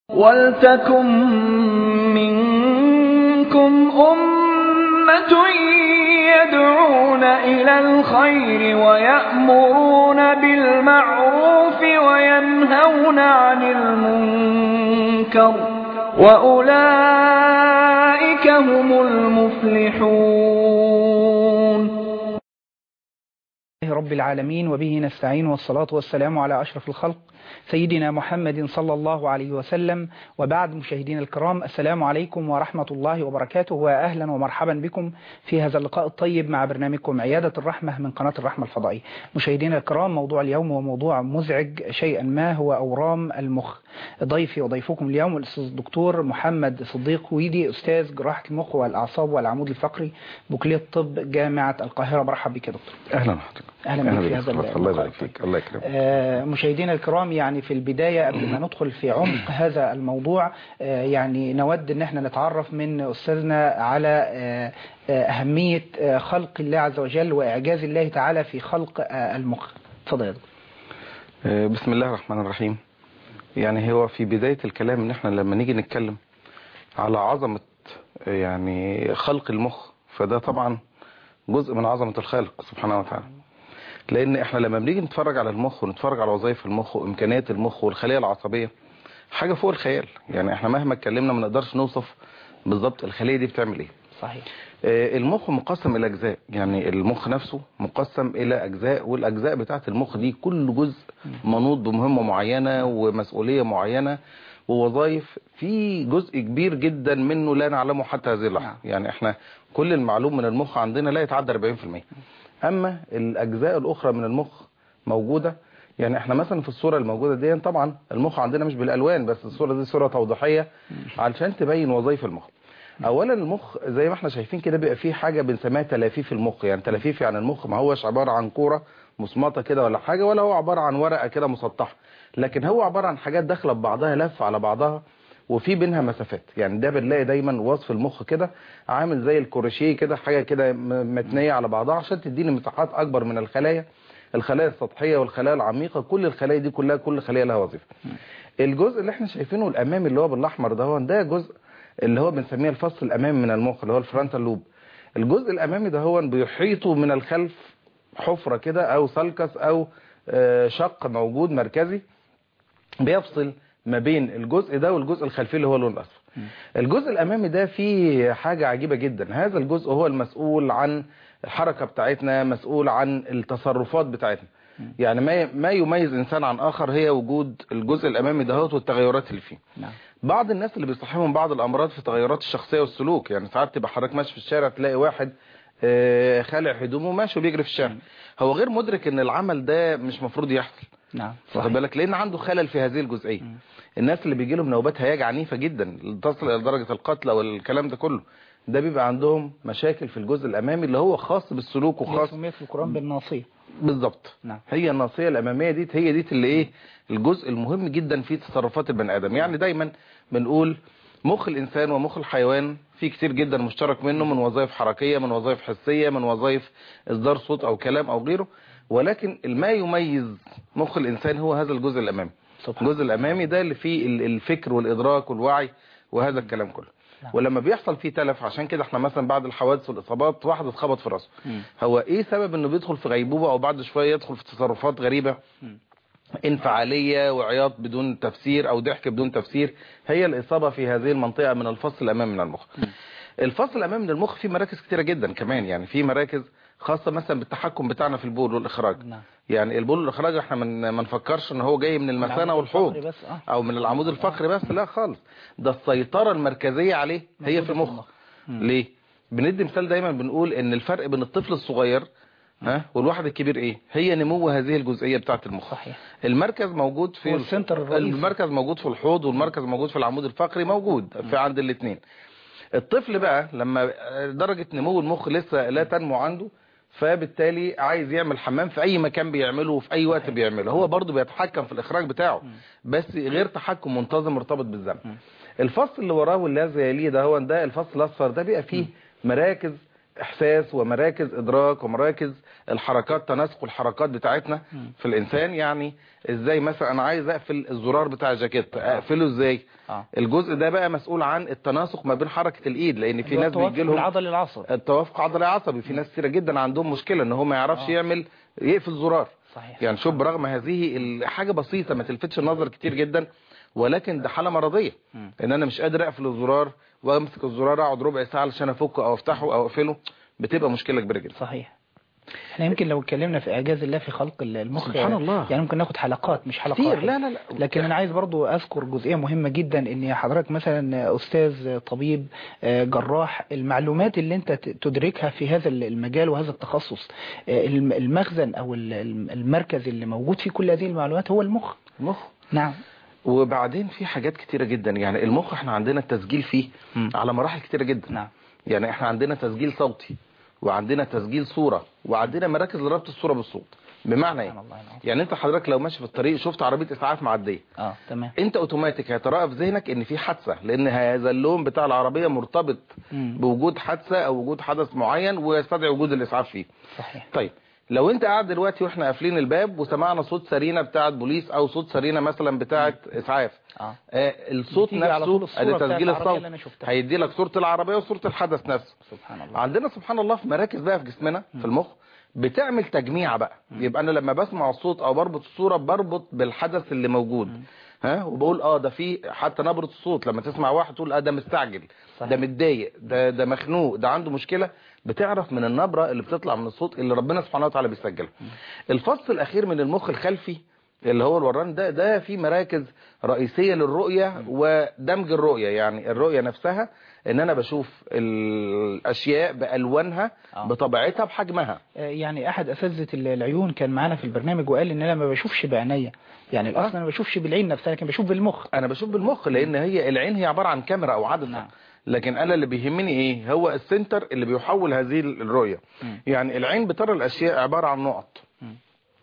ولتكن منكم أمة يدعون إلى الخير ويأمرون بالمعروف وينهون عن المنكر وأولئك هم المفلحون رب العالمين وبه نستعين والصلاة والسلام على أشرف الخلق سيدنا محمد صلى الله عليه وسلم وبعد مشاهدينا الكرام السلام عليكم ورحمة الله وبركاته وأهلا ومرحبا بكم في هذا اللقاء الطيب مع برنامجكم عيادة الرحمة من قناة الرحمة الفضائية مشاهدينا الكرام موضوع اليوم هو موضوع مزعج شيئا ما هو أورام المخ ضيفي وضيفكم اليوم الأستاذ الدكتور محمد صديق ويدي أستاذ جراحة المخ والأعصاب والعمود الفقري بكلية الطب جامعة القاهرة برحب بك يا دكتور اهلا بحضرتك أهلا بك في هذا الله اللقاء يبارك فيك الله يكرمك آه، مشاهدينا الكرام يعني في البداية قبل ما ندخل في عمق هذا الموضوع آه، يعني نود ان احنا نتعرف من أستاذنا على آه، آه، أهمية آه، خلق الله عز وجل وإعجاز الله تعالى في خلق آه، المخ تفضل يا دكتور آه، بسم الله الرحمن الرحيم يعني هو في بداية الكلام ان احنا لما نيجي نتكلم على عظمة آه، يعني خلق المخ فده طبعا جزء من عظمة الخالق سبحانه وتعالى لان احنا لما بنيجي نتفرج على المخ ونتفرج على وظائف المخ وامكانيات المخ والخلية العصبية حاجة فوق الخيال يعني احنا مهما اتكلمنا ما نقدرش نوصف بالظبط الخلية دي بتعمل ايه صحيح آه، المخ مقسم الى اجزاء يعني المخ نفسه مقسم الى اجزاء والاجزاء بتاعت المخ دي كل جزء منوط بمهمة معينة ومسؤولية معينة ووظائف في جزء كبير جدا منه لا نعلمه حتى هذه اللحظة نعم. يعني احنا كل المعلوم من المخ عندنا لا يتعدى 40% اما الاجزاء الاخرى من المخ موجودة يعني احنا مثلا في الصورة الموجودة دي طبعا المخ عندنا مش بالالوان بس الصورة دي صورة توضيحية علشان تبين وظائف المخ اولا المخ زي ما احنا شايفين كده بيبقى فيه حاجة بنسميها تلافيف المخ يعني تلافيف يعني المخ ما هوش عبارة عن كورة مصمطة كده ولا حاجة ولا هو عبارة عن ورقة كده مسطحة لكن هو عبارة عن حاجات داخلة ببعضها لفة على بعضها وفي بينها مسافات يعني ده بنلاقي دايما وصف المخ كده عامل زي الكروشيه كده حاجة كده م- متنية على بعضها عشان تديني مساحات اكبر من الخلايا الخلايا السطحية والخلايا العميقة كل الخلايا دي كلها كل خلية لها وظيفة الجزء اللي احنا شايفينه الامامي اللي هو بالاحمر ده هو ده جزء اللي هو بنسميه الفص الامامي من المخ اللي هو الفرونتال لوب الجزء الامامي ده هو بيحيطه من الخلف حفرة كده او سلكس او آه، شق موجود مركزي بيفصل ما بين الجزء ده والجزء الخلفي اللي هو اللون الاصفر الجزء الامامي ده فيه حاجة عجيبة جدا هذا الجزء هو المسؤول عن الحركة بتاعتنا مسؤول عن التصرفات بتاعتنا يعني ما ما يميز انسان عن اخر هي وجود الجزء الامامي دهوت والتغيرات اللي فيه نعم بعض الناس اللي بيصاحبهم بعض الامراض في تغيرات الشخصيه والسلوك يعني ساعات تبقى حضرتك ماشي في الشارع تلاقي واحد آه، خالع هدومه ماشي وبيجري في الشارع هو غير مدرك ان العمل ده مش مفروض يحصل نعم واخد صحيح بالك لان عنده خلل في هذه الجزئيه الناس اللي بيجي لهم نوبات هياج عنيفه جدا تصل الى درجه القتل والكلام ده كله ده بيبقى عندهم مشاكل في الجزء الامامي اللي هو خاص بالسلوك اللي وخاص سميت في القرآن بالناصية بالظبط نعم. هي الناصيه الاماميه دي هي دي اللي ايه الجزء المهم جدا في تصرفات البني ادم يعني دايما بنقول مخ الانسان ومخ الحيوان في كتير جدا مشترك منه من وظائف حركيه من وظائف حسيه من وظائف اصدار صوت او كلام او غيره ولكن ما يميز مخ الانسان هو هذا الجزء الامامي سبحان الجزء الامامي ده اللي فيه ال- الفكر والادراك والوعي وهذا الكلام كله نعم. ولما بيحصل فيه تلف عشان كده احنا مثلا بعد الحوادث والاصابات واحد اتخبط في راسه مم. هو ايه سبب انه بيدخل في غيبوبة او بعد شوية يدخل في تصرفات غريبة انفعالية وعياط بدون تفسير او ضحك بدون تفسير هي الاصابة في هذه المنطقة من الفصل الامامي من المخ الفصل الامامي من المخ فيه مراكز كتيرة جدا كمان يعني في مراكز خاصة مثلا بالتحكم بتاعنا في البول والاخراج نعم. يعني البول والاخراج احنا من ما نفكرش ان هو جاي من المثانة العمود والحوض الفقري بس، آه. او من العمود الفقري بس لا خالص ده السيطرة المركزية عليه هي في موجودة في المخ المخ. ليه بندي مثال دايما بنقول ان الفرق بين الطفل الصغير ها والواحد الكبير ايه هي نمو هذه الجزئية بتاعة المخ صحيح المركز موجود في هو السنتر الرئيسي. المركز موجود في الحوض والمركز موجود في العمود الفقري موجود في عند الاثنين الطفل بقى لما درجة نمو المخ لسه لا تنمو عنده فبالتالي عايز يعمل حمام في اي مكان بيعمله وفي اي وقت بيعمله هو برضه بيتحكم في الاخراج بتاعه بس غير تحكم منتظم مرتبط بالزمن الفصل اللي وراه والذي يليه ده هو ده الفصل الاصفر ده بيبقى فيه مراكز احساس ومراكز ادراك ومراكز الحركات تناسق الحركات بتاعتنا مم. في الانسان يعني ازاي مثلا انا عايز اقفل الزرار بتاع الجاكيت اقفله ازاي اه الجزء ده بقى مسؤول عن التناسق ما بين حركة الايد لان في ناس التوافق بيجي لهم العضلي العصبي التوافق عضلي عصبي في ناس كتيره جدا عندهم مشكله ان هو ما يعرفش آه. يعمل يقفل زرار صحيح يعني شوف برغم هذه الحاجه بسيطه ما تلفتش النظر كتير جدا ولكن ده حاله مرضيه مم. ان انا مش قادر اقفل الزرار وامسك الزرار اقعد ربع ساعه علشان افكه او افتحه او اقفله بتبقى مشكله كبيره جدا صحيح احنا يمكن لو اتكلمنا في اعجاز الله في خلق المخ سبحان الله. يعني ممكن ناخد حلقات مش حلقة كتير واحدة. لا لا لا لكن انا عايز برضو اذكر جزئيه مهمه جدا ان حضرتك مثلا استاذ طبيب آه، جراح المعلومات اللي انت ت- تدركها في هذا المجال وهذا التخصص آه، الم- المخزن او ال- الم- المركز اللي موجود فيه كل هذه المعلومات هو المخ المخ نعم وبعدين في حاجات كتيره جدا يعني المخ احنا عندنا التسجيل فيه مم. على مراحل كتيره جدا نعم يعني احنا عندنا تسجيل صوتي وعندنا تسجيل صورة وعندنا مراكز لربط الصورة بالصوت بمعنى ايه سبحان الله العظيم. يعني انت حضرتك لو ماشي في الطريق شفت عربية اسعاف معدية اه تمام انت اوتوماتيك هيترأى في ذهنك ان في حادثة لان هذا اللون بتاع العربية مرتبط مم. بوجود حادثة او وجود حدث معين ويستدعي وجود الاسعاف فيه صحيح طيب لو انت قاعد دلوقتي واحنا قافلين الباب وسمعنا صوت سرينة بتاعت بوليس او صوت سرينة مثلا بتاعت اسعاف اه آه الصوت بتيجي على طول نفسه الصورة ادي بتاعت تسجيل العربية الصوت اللي أنا شفتها. هيدي لك صورة العربية وصورة الحدث نفسه سبحان الله عندنا سبحان الله في مراكز بقى في جسمنا في المخ بتعمل تجميع بقى يبقى انا لما بسمع الصوت او بربط الصوره بربط بالحدث اللي موجود ها وبقول اه ده في حتى نبره الصوت لما تسمع واحد تقول اه ده مستعجل صحيح. ده متضايق ده ده مخنوق ده عنده مشكله بتعرف من النبره اللي بتطلع من الصوت اللي ربنا سبحانه وتعالى بيسجلها الفص الاخير من المخ الخلفي اللي هو الوران ده ده في مراكز رئيسيه للرؤيه ودمج الرؤيه يعني الرؤيه نفسها ان انا بشوف الاشياء بالوانها آه. بطبيعتها بحجمها آه، يعني احد اساتذه ال- العيون كان معانا في البرنامج وقال ان انا ما بشوفش بعينيا يعني الاصل انا ما بشوفش بالعين نفسها لكن بشوف بالمخ انا بشوف بالمخ لان هي العين هي عباره عن كاميرا او عدسه نعم. لكن انا اللي بيهمني ايه هو السنتر اللي بيحول هذه الرؤيه مم. يعني العين بترى الاشياء عباره عن نقط مم.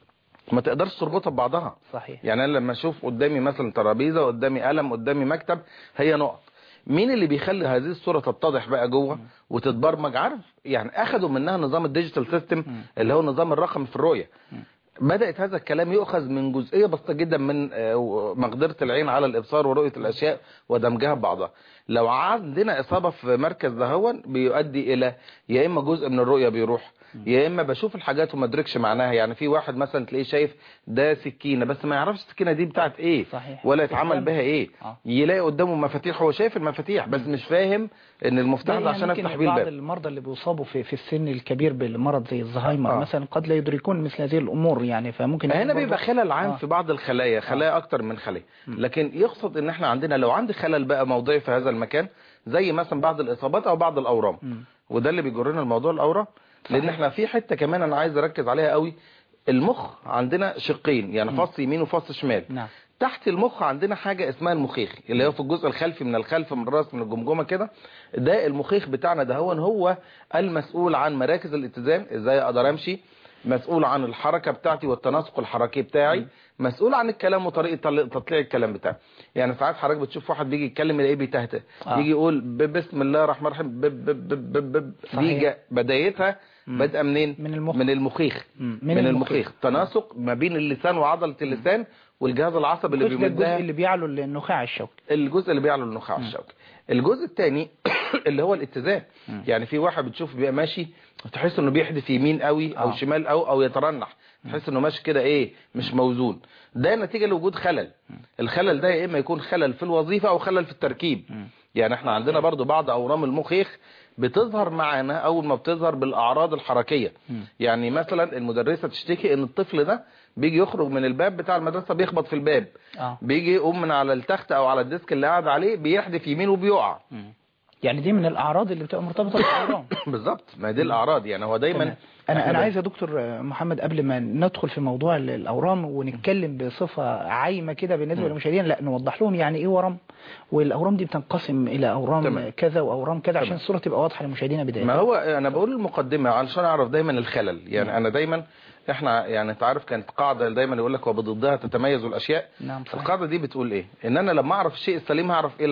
ما تقدرش تربطها ببعضها صحيح يعني انا لما اشوف قدامي مثلا ترابيزه قدامي قلم قدامي مكتب هي نقط مين اللي بيخلي هذه الصوره تتضح بقى جوه وتتبرمج عارف يعني اخذوا منها نظام الديجيتال سيستم اللي هو النظام الرقمي في الرؤيه بدأت هذا الكلام يؤخذ من جزئية بسيطة جدا من آه، مقدرة العين على الإبصار ورؤية الأشياء ودمجها ببعضها لو عندنا إصابة في مركز دهون بيؤدي إلى يا إما جزء من الرؤية بيروح يا إما بشوف الحاجات وما ادركش معناها يعني في واحد مثلا تلاقيه شايف ده سكينة بس ما يعرفش السكينة دي بتاعت إيه صحيح. ولا يتعمل بها إيه آه. يلاقي قدامه مفاتيح هو شايف المفاتيح بس مش فاهم إن المفتاح ده يعني عشان يمكن أفتح بيه بعض الباب المرضى اللي بيصابوا في في السن الكبير بالمرض زي الزهايمر آه. مثلا قد لا يدركون مثل هذه الامور يعني فممكن هنا يكون بيبقى برضه- خلل عام آه. في بعض الخلايا خلايا اكتر من خلية لكن يقصد ان احنا عندنا لو عندي خلل بقى موضعي في هذا المكان زي مثلا بعض الاصابات او بعض الاورام مم. وده اللي بيجرنا الموضوع الاورام لان احنا في حتة كمان انا عايز اركز عليها قوي المخ عندنا شقين يعني فص يمين وفص شمال نعم تحت المخ عندنا حاجة اسمها المخيخ اللي هو في الجزء الخلفي من الخلف من الراس من الجمجمة كده ده المخيخ بتاعنا ده هو هو المسؤول عن مراكز الاتزان ازاي اقدر امشي مسؤول عن الحركة بتاعتي والتناسق الحركي بتاعي مسؤول عن الكلام وطريقة تل- تطليع الكلام بتاعي يعني ساعات حضرتك بتشوف واحد بيجي يتكلم يلاقيه بيتهته آه. يجي يقول ب- بسم الله الرحمن الرحيم ب- ب- ب- ب- ب- دي صحيح. جا- بدايتها بادئه منين من المخ. من المخيخ مم. من, من المخيخ تناسق ما بين اللسان وعضلة اللسان والجهاز العصبي اللي الجزء ده الجزء بيمدها اللي بيعلو النخاع الشوكي الجزء اللي بيعلو النخاع الشوكي الجزء الثاني اللي هو الاتزان يعني في واحد بتشوف بيبقى ماشي تحس انه بيحدف يمين قوي او آه. شمال او او يترنح تحس انه ماشي كده ايه مش موزون ده نتيجه لوجود خلل الخلل ده يا اما يكون خلل في الوظيفه او خلل في التركيب يعني احنا عندنا برضو بعض اورام المخيخ بتظهر معانا اول ما بتظهر بالاعراض الحركيه يعني مثلا المدرسه تشتكي ان الطفل ده بيجي يخرج من الباب بتاع المدرسه بيخبط في الباب اه بيجي يقوم من على التخت او على الديسك اللي قاعد عليه بيحدف يمين وبيقع يعني دي من الاعراض اللي بتبقى مرتبطه بالاورام بالظبط ما دي الاعراض يعني هو دايما تمام. انا إحنا انا بن- عايز يا دكتور محمد قبل ما ندخل في موضوع ال- الاورام ونتكلم بصفه عايمه كده بالنسبه للمشاهدين لا نوضح لهم يعني ايه ورم والاورام دي بتنقسم الى اورام تمام. كذا واورام كذا عشان تمام. الصوره تبقى واضحه لمشاهدينا بدايه ما هو انا بقول المقدمه علشان اعرف دايما الخلل يعني انا دايما احنا يعني انت عارف كانت قاعده دايما يقول لك وبضدها تتميز الاشياء نعم صحيح. القاعده دي بتقول ايه ان انا لما اعرف الشيء السليم هعرف ايه اللي عكسه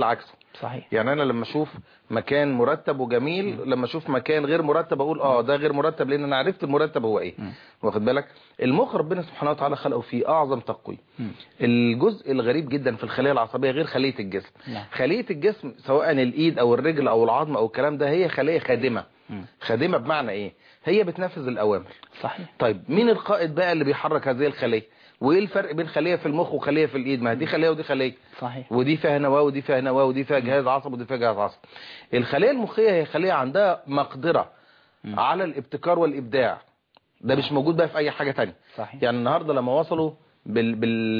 صحيح يعني انا لما اشوف مكان مرتب وجميل لما اشوف مكان غير مرتب اقول اه ده غير مرتب لان انا عرفت المرتب هو ايه مم. واخد بالك المخ ربنا سبحانه وتعالى خلقه في اعظم تقويم مم. الجزء الغريب جدا في الخليه العصبيه غير خليه الجسم نعم. خليه الجسم سواء الايد او الرجل او العظم او الكلام ده هي خليه خادمه مم. خادمه بمعنى ايه هي بتنفذ الاوامر صحيح طيب مين القائد بقى اللي بيحرك هذه الخليه وايه الفرق بين خليه في المخ وخليه في الايد ما هي دي خليه ودي خليه صحيح ودي فيها نواه ودي فيها نواه ودي فيها جهاز عصب ودي فيها جهاز عصب الخليه المخيه هي خليه عندها مقدره مم. على الابتكار والابداع ده مش موجود بقى في اي حاجه تانية صحيح يعني النهارده لما وصلوا بال...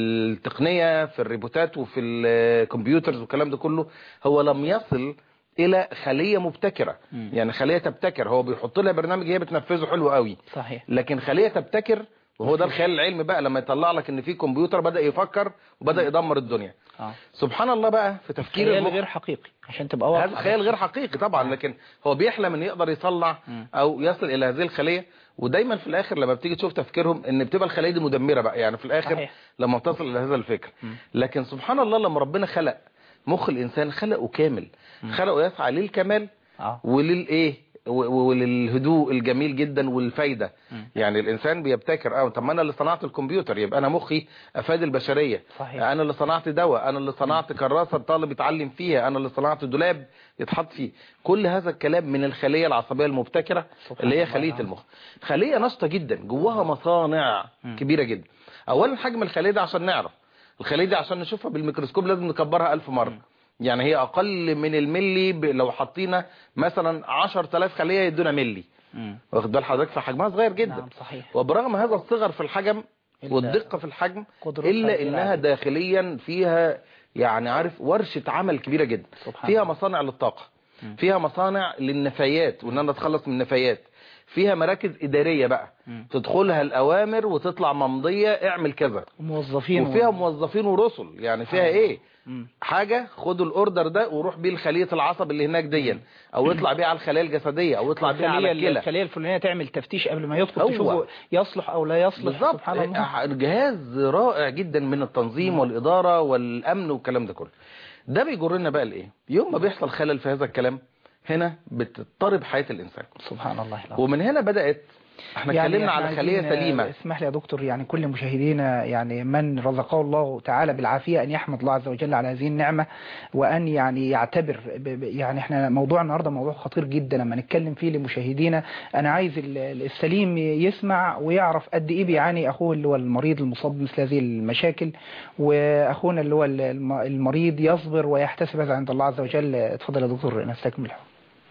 بالتقنيه في الريبوتات وفي الكمبيوترز والكلام ده كله هو لم يصل الى خليه مبتكره مم. يعني خليه تبتكر هو بيحط لها برنامج هي بتنفذه حلو قوي صحيح لكن خليه تبتكر وهو ده الخيال العلمي بقى لما يطلع لك ان في كمبيوتر بدا يفكر وبدا يدمر الدنيا اه سبحان الله بقى في تفكير خيال المخ غير حقيقي عشان تبقى واضح هذا خيال غير حقيقي طبعا لكن هو بيحلم ان يقدر يطلع مم. او يصل الى هذه الخليه ودايما في الاخر لما بتيجي تشوف تفكيرهم ان بتبقى الخليه دي مدمره بقى يعني في الاخر صحيح. لما تصل الى هذا الفكر مم. لكن سبحان الله لما ربنا خلق مخ الانسان خلقه كامل خلقه يسعى للكمال اه وللايه و- و- وللهدوء الجميل جدا والفايده مم. يعني الانسان بيبتكر اه طب ما انا اللي صنعت الكمبيوتر يبقى انا مخي افاد البشريه صحيح. انا اللي صنعت دواء انا اللي صنعت كراسه الطالب يتعلم فيها انا اللي صنعت دولاب يتحط فيه كل هذا الكلام من الخليه العصبيه المبتكره سبحان اللي هي الله خليه نعم. المخ خليه نشطه جدا جواها مصانع مم. كبيره جدا اولا حجم الخليه ده عشان نعرف الخليه دي عشان نشوفها بالميكروسكوب لازم نكبرها ألف مرة يعني هي أقل من الملي ب... لو حطينا مثلا 10000 خلية يدونا ملي مم. واخد بال حضرتك فحجمها صغير جدا نعم صحيح وبرغم هذا الصغر في الحجم إلا والدقة في الحجم قدرتها إلا غير إنها عادية. داخليا فيها يعني عارف ورشة عمل كبيرة جدا سبحان فيها الله. مصانع للطاقة مم. فيها مصانع للنفايات وان انا اتخلص من النفايات فيها مراكز إدارية بقى مم. تدخلها الأوامر وتطلع ممضية اعمل كذا موظفين وفيها و- موظفين ورسل يعني فيها آه. ايه مم. حاجة خدوا الاوردر ده وروح بيه لخلية العصب اللي هناك ديا او يطلع بيه على الخلايا الجسدية او يطلع بيه على الخلية الكلى الخلية الفلانية تعمل تفتيش قبل ما يدخل هو. تشوفه يصلح او لا يصلح بالظبط سبحان الله جهاز رائع جدا من التنظيم والإدارة والأمن والكلام ده كله ده بيجرنا بقى لإيه يوم ما بيحصل خلل في هذا الكلام هنا بتضطرب حياة الإنسان سبحان الله العظيم. ومن هنا بدأت احنا يعني اتكلمنا إحنا على خلية عايزين، آه، سليمة اسمح لي يا دكتور يعني كل مشاهدينا يعني من رزقه الله تعالى بالعافية أن يحمد الله عز وجل على هذه النعمة وأن يعني يعتبر ب- ب- يعني احنا موضوع النهاردة موضوع خطير جدا لما نتكلم فيه لمشاهدينا أنا عايز ال- ال- السليم يسمع ويعرف قد إيه بيعاني أخوه اللي هو المريض المصاب بمثل هذه المشاكل وأخونا اللي هو الم- المريض يصبر ويحتسب هذا عند الله عز وجل اتفضل يا دكتور نستكمل الحوار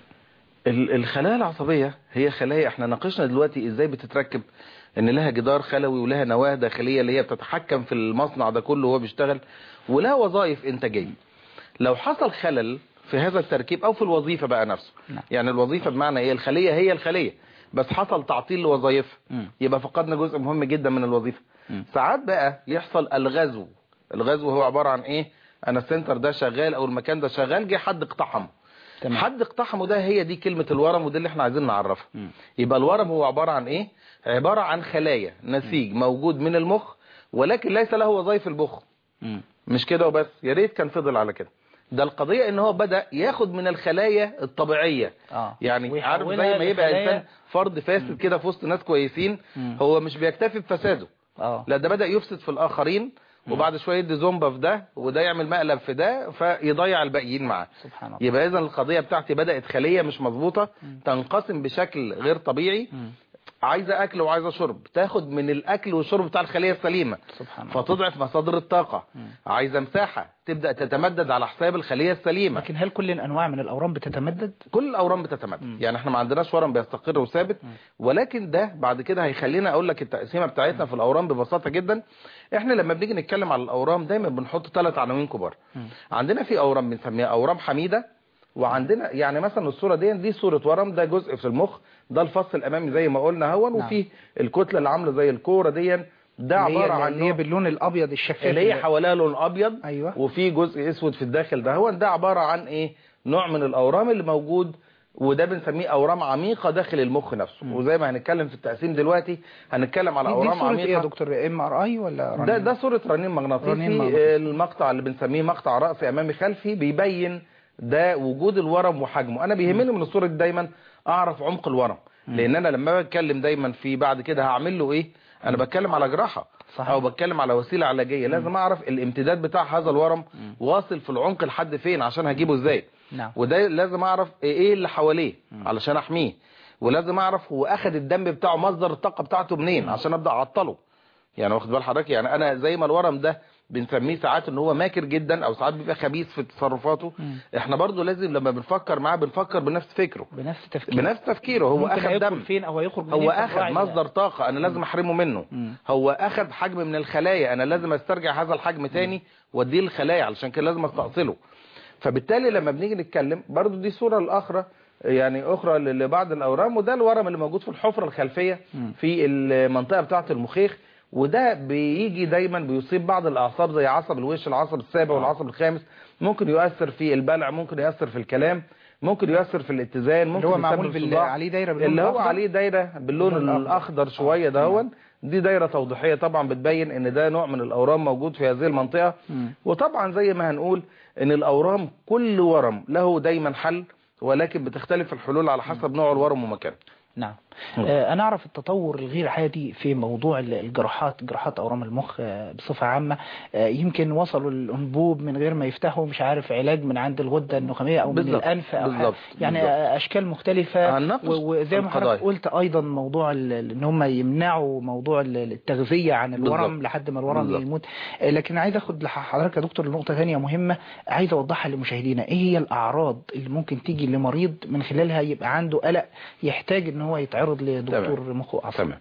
ال- الخلايا العصبية هي خلايا احنا ناقشنا دلوقتي ازاي بتتركب ان لها جدار خلوي ولها نواة داخلية اللي هي بتتحكم في المصنع ده كله وهو بيشتغل ولها وظائف انتاجية لو حصل خلل في هذا التركيب او في الوظيفة بقى نفسه نعم. يعني الوظيفة بمعنى ايه الخلية هي الخلية بس حصل تعطيل لوظائفها مم. يبقى فقدنا جزء مهم جدا من الوظيفة مم. ساعات بقى يحصل الغزو الغزو هو عبارة عن ايه انا السنتر ده شغال او المكان ده شغال جه حد اقتحمه تمام. حد اقتحمه ده هي دي كلمة الورم وده اللي احنا عايزين نعرفها مم. يبقى الورم هو عبارة عن ايه عبارة عن خلايا نسيج موجود من المخ ولكن ليس له وظائف المخ مم. مش كده وبس يا ريت كان فضل على كده ده القضية ان هو بدأ ياخد من الخلايا الطبيعية آه. يعني عارف زي ويحولها ما يبقى لخلايا- انسان فرد فاسد كده في وسط ناس كويسين مم. هو مش بيكتفي بفساده اه لا ده بدأ يفسد في الآخرين وبعد شوية يدي زومبا في ده وده يعمل مقلب في ده فيضيع الباقيين معاه سبحان الله يبقى اذا القضية بتاعتي بدأت خلية مش مظبوطة تنقسم بشكل غير طبيعي مم. عايزة اكل وعايزة شرب تاخد من الاكل والشرب بتاع الخلية السليمة سبحان الله فتضعف مصادر الطاقة عايزة مساحة تبدأ تتمدد على حساب الخلية السليمة لكن هل كل الانواع من الاورام بتتمدد كل الاورام بتتمدد يعني احنا ما عندناش ورم بيستقر وثابت ولكن ده بعد كده هيخلينا اقول لك التقسيمه بتاعتنا في الاورام ببساطه جدا احنا لما بنيجي نتكلم على الاورام دايما بنحط ثلاث عناوين كبار عندنا في اورام بنسميها اورام حميده وعندنا يعني مثلا الصوره دي دي صوره ورم ده جزء في المخ ده الفص الامامي زي ما قلنا هون نعم. وفيه الكتله اللي عامله زي الكوره دي ده اللي هي- عباره عن اللي هي نوع- باللون الابيض الشفاف اللي هي اللي- حواليها لون ابيض ايوه وفي جزء اسود في الداخل ده هو ده عبارة عن ايه نوع من الاورام اللي موجود وده بنسميه اورام عميقة داخل المخ نفسه وزي ما هنتكلم في التقسيم دلوقتي هنتكلم على دي, دي اورام صورة ايه يا عميقة دكتور ام ار اي ولا ده رنين؟ ده صورة رنين مغناطيسي رنين مغناطيسي. المقطع اللي بنسميه مقطع رأسي امامي خلفي بيبين ده وجود الورم وحجمه انا بيهمني من الصوره دي دايما اعرف عمق الورم لان انا لما بتكلم دايما في بعد كده هعمل له ايه انا بتكلم على جراحه صحيح. او بتكلم على وسيله علاجيه لازم اعرف الامتداد بتاع هذا الورم واصل في العمق لحد فين عشان هجيبه ازاي نعم وده لازم اعرف ايه اللي حواليه علشان احميه ولازم اعرف هو اخد الدم بتاعه مصدر الطاقه بتاعته منين عشان ابدا اعطله يعني واخد بال حضرتك يعني انا زي ما الورم ده بنسميه ساعات ان هو ماكر جدا او ساعات بيبقى خبيث في تصرفاته احنا برضو لازم لما بنفكر معاه بنفكر بنفس فكره بنفس تفكير بنفس تفكيره هو ممكن اخد هيدخل دم فين او هيخرج منين هو في اخد الراعي مصدر طاقة انا لازم احرمه منه مم. هو اخد حجم من الخلايا انا لازم استرجع هذا الحجم تاني واديه الخلايا علشان كده لازم استأصله فبالتالي لما بنيجي نتكلم برضو دي صورة الاخرى يعني اخرى ل- لبعض الاورام وده الورم اللي موجود في الحفرة الخلفية في المنطقة بتاعة المخيخ وده بيجي دايما بيصيب بعض الاعصاب زي عصب الوش العصب السابع والعصب الخامس ممكن يؤثر في البلع ممكن يؤثر في الكلام ممكن يؤثر في الاتزان ممكن اللي هو يسبب معمول بال... صداع. عليه دايره باللون اللي هو الأخضر. عليه دايره باللون باللون الأخضر. الاخضر شويه دهون دي دايره توضيحيه طبعا بتبين ان ده نوع من الاورام موجود في هذه المنطقه مم. وطبعا زي ما هنقول ان الاورام كل ورم له دايما حل ولكن بتختلف الحلول على حسب نوع الورم ومكانه نعم مم. آه، أنا أعرف التطور الغير عادي في موضوع ال- الجراحات جراحات أورام المخ آه، بصفة عامة آه، يمكن وصلوا الأنبوب من غير ما يفتحوا مش عارف علاج من عند الغدة النخامية أو من بالظبط، الأنف أو حاجة. بالظبط، يعني بالظبط. آه، أشكال مختلفة هنناقش و- وزي ما حضرتك القضايا. قلت أيضا موضوع ال- ال- إن هم يمنعوا موضوع ال- التغذية عن الورم بالظبط. لحد ما الورم بالظبط. يموت آه، لكن عايز أخد لحضرتك يا دكتور لنقطة ثانية مهمة عايز أوضحها لمشاهدينا إيه هي الأعراض اللي ممكن تيجي لمريض من خلالها يبقى عنده قلق يحتاج إن هو يتعرض لدكتور تمام. مخ وأعصاب تمام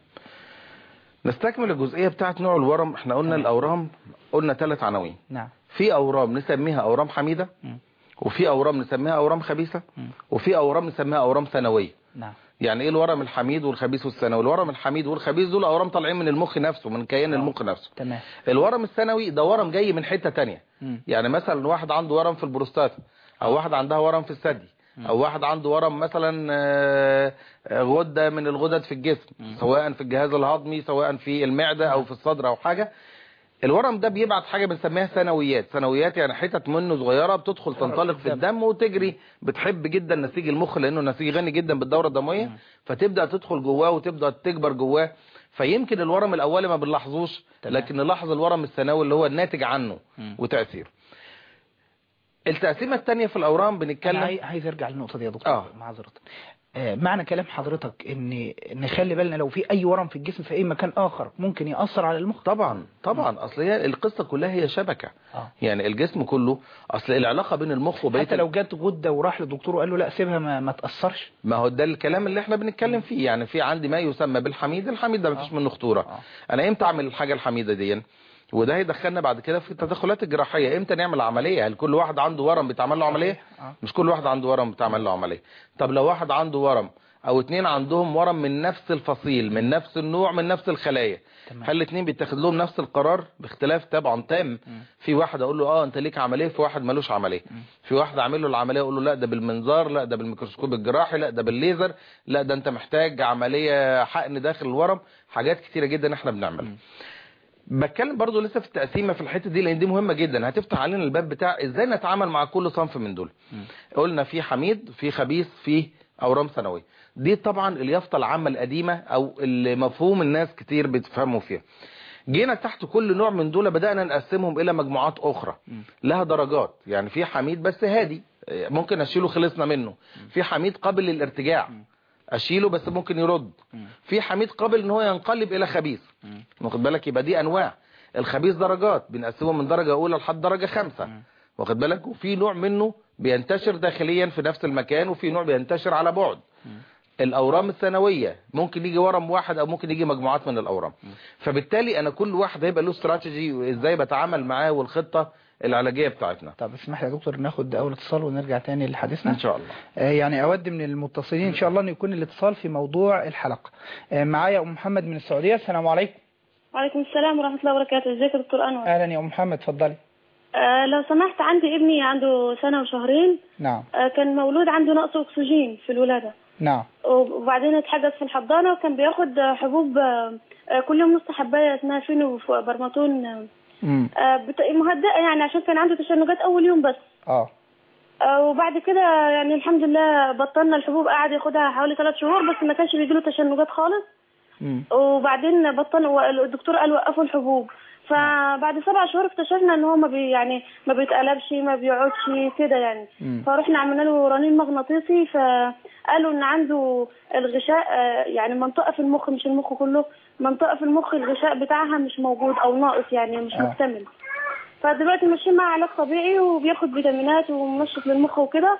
نستكمل الجزئيه بتاعت نوع الورم احنا قلنا الاورام قلنا ثلاث عناوين نعم في اورام نسميها اورام حميده مم. وفي اورام نسميها اورام خبيثه مم. وفي اورام نسميها اورام ثانويه نعم يعني ايه الورم الحميد والخبيث والثانوي الورم الحميد والخبيث دول اورام طالعين من المخ نفسه من كيان آه. المخ نفسه تمام الورم الثانوي ده ورم جاي من حتة تانية مم. يعني مثلا واحد عنده ورم في البروستاتا او واحد عندها ورم في الثدي او واحد عنده ورم مثلا آه، آه، غدة من الغدد في الجسم سواء في الجهاز الهضمي سواء في المعدة او في الصدر او حاجة الورم ده بيبعت حاجة بنسميها ثانويات ثانويات يعني حتت منه صغيرة بتدخل تنطلق في الدم وتجري بتحب جدا نسيج المخ لانه نسيج غني جدا بالدورة الدموية فتبدأ تدخل جواه وتبدأ تكبر جواه فيمكن الورم الاولي ما بنلاحظوش تمام. لكن نلاحظ الورم الثانوي اللي هو الناتج عنه مم. وتأثيره التقسيمة الثانية في الاورام انا بنتكلم عاي- عايز ارجع للنقطه دي يا دكتور آه. معذره آه، معنى كلام حضرتك ان نخلي بالنا لو في اي ورم في الجسم في اي مكان اخر ممكن ياثر على المخ طبعا طبعا اصل هي القصة كلها هي شبكة آه. يعني الجسم كله اصل العلاقة بين المخ وبين حتى لو جت غده وراح للدكتور وقال له لا سيبها ما, ما تاثرش ما هو ده الكلام اللي احنا بنتكلم فيه يعني في عندي ما يسمى بالحميد الحميد ده مفيش آه. منه خطورة آه. انا امتى اعمل الحاجة الحميدة دي وده هيدخلنا بعد كده في التدخلات الجراحية امتى نعمل عملية هل كل واحد عنده ورم بيتعمل له عملية آه. مش كل واحد عنده ورم بتعمل له عملية طب لو واحد عنده ورم او اتنين عندهم ورم من نفس الفصيل من نفس النوع من نفس الخلايا تمام. هل الاتنين بيتاخد لهم نفس القرار باختلاف طبعا تام في واحد اقول له اه انت ليك عمليه في واحد ملوش عمليه في واحد اعمل له العمليه اقول له لا ده بالمنظار لا ده بالميكروسكوب الجراحي لا ده بالليزر لا ده انت محتاج عمليه حقن داخل الورم حاجات كتيره جدا احنا بنعملها بتكلم برضو لسه في التقسيمه في الحته دي لان دي مهمه جدا هتفتح علينا الباب بتاع ازاي نتعامل مع كل صنف من دول قلنا في حميد في خبيث في اورام ثانويه دي طبعا اليافطه العامه القديمه او اللي مفهوم الناس كتير بتفهموا فيها جينا تحت كل نوع من دول بدأنا نقسمهم إلى مجموعات أخرى لها درجات يعني في حميد بس هادي ممكن أشيله خلصنا منه في حميد قابل للارتجاع أشيله بس ممكن يرد في حميد قابل إن هو ينقلب إلى خبيث واخد بالك يبقى دي أنواع الخبيث درجات بنقسمهم من درجة أولى لحد درجة خمسة واخد بالك وفي نوع منه بينتشر داخليا في نفس المكان وفي نوع بينتشر على بعد الاورام الثانويه ممكن يجي ورم واحد او ممكن يجي مجموعات من الاورام فبالتالي انا كل واحد هيبقى له استراتيجي وازاي بتعامل معاه والخطه العلاجيه بتاعتنا طب اسمح لي يا دكتور ناخد اول اتصال ونرجع تاني لحديثنا ان شاء الله آه، يعني اود من المتصلين ان شاء الله ان يكون الاتصال في موضوع الحلقه آه، معايا ام محمد من السعوديه السلام عليكم وعليكم السلام ورحمة الله وبركاته ازيك يا دكتور أنور اهلا يا ام محمد اتفضلي آه لو سمحت عندي ابني عنده سنة وشهرين نعم آه كان مولود عنده نقص أكسجين في الولادة نعم وبعدين اتحجز في الحضانة وكان بياخد آه، حبوب آه آه، كل يوم نص حباية اسمها فينو برماتون آه امم آه، بت- مهدئة يعني عشان كان عنده تشنجات أول يوم بس اه آه، وبعد كده يعني الحمد لله بطلنا الحبوب قعد ياخدها حوالي ثلاث شهور بس ما كانش بيجيله تشنجات خالص مم. وبعدين بطل الدكتور قال وقفوا الحبوب فبعد سبع شهور اكتشفنا ان هو ما بي يعني ما بيتقلبش ما بيقعدش كده يعني مم. فرحنا عملنا له رنين مغناطيسي فقالوا ان عنده الغشاء آه، يعني منطقه في المخ مش المخ كله منطقه في المخ الغشاء بتاعها مش موجود او ناقص يعني مش آه. مكتمل فدلوقتي ماشيين مع علاج طبيعي وبياخد فيتامينات ومنشط للمخ وكده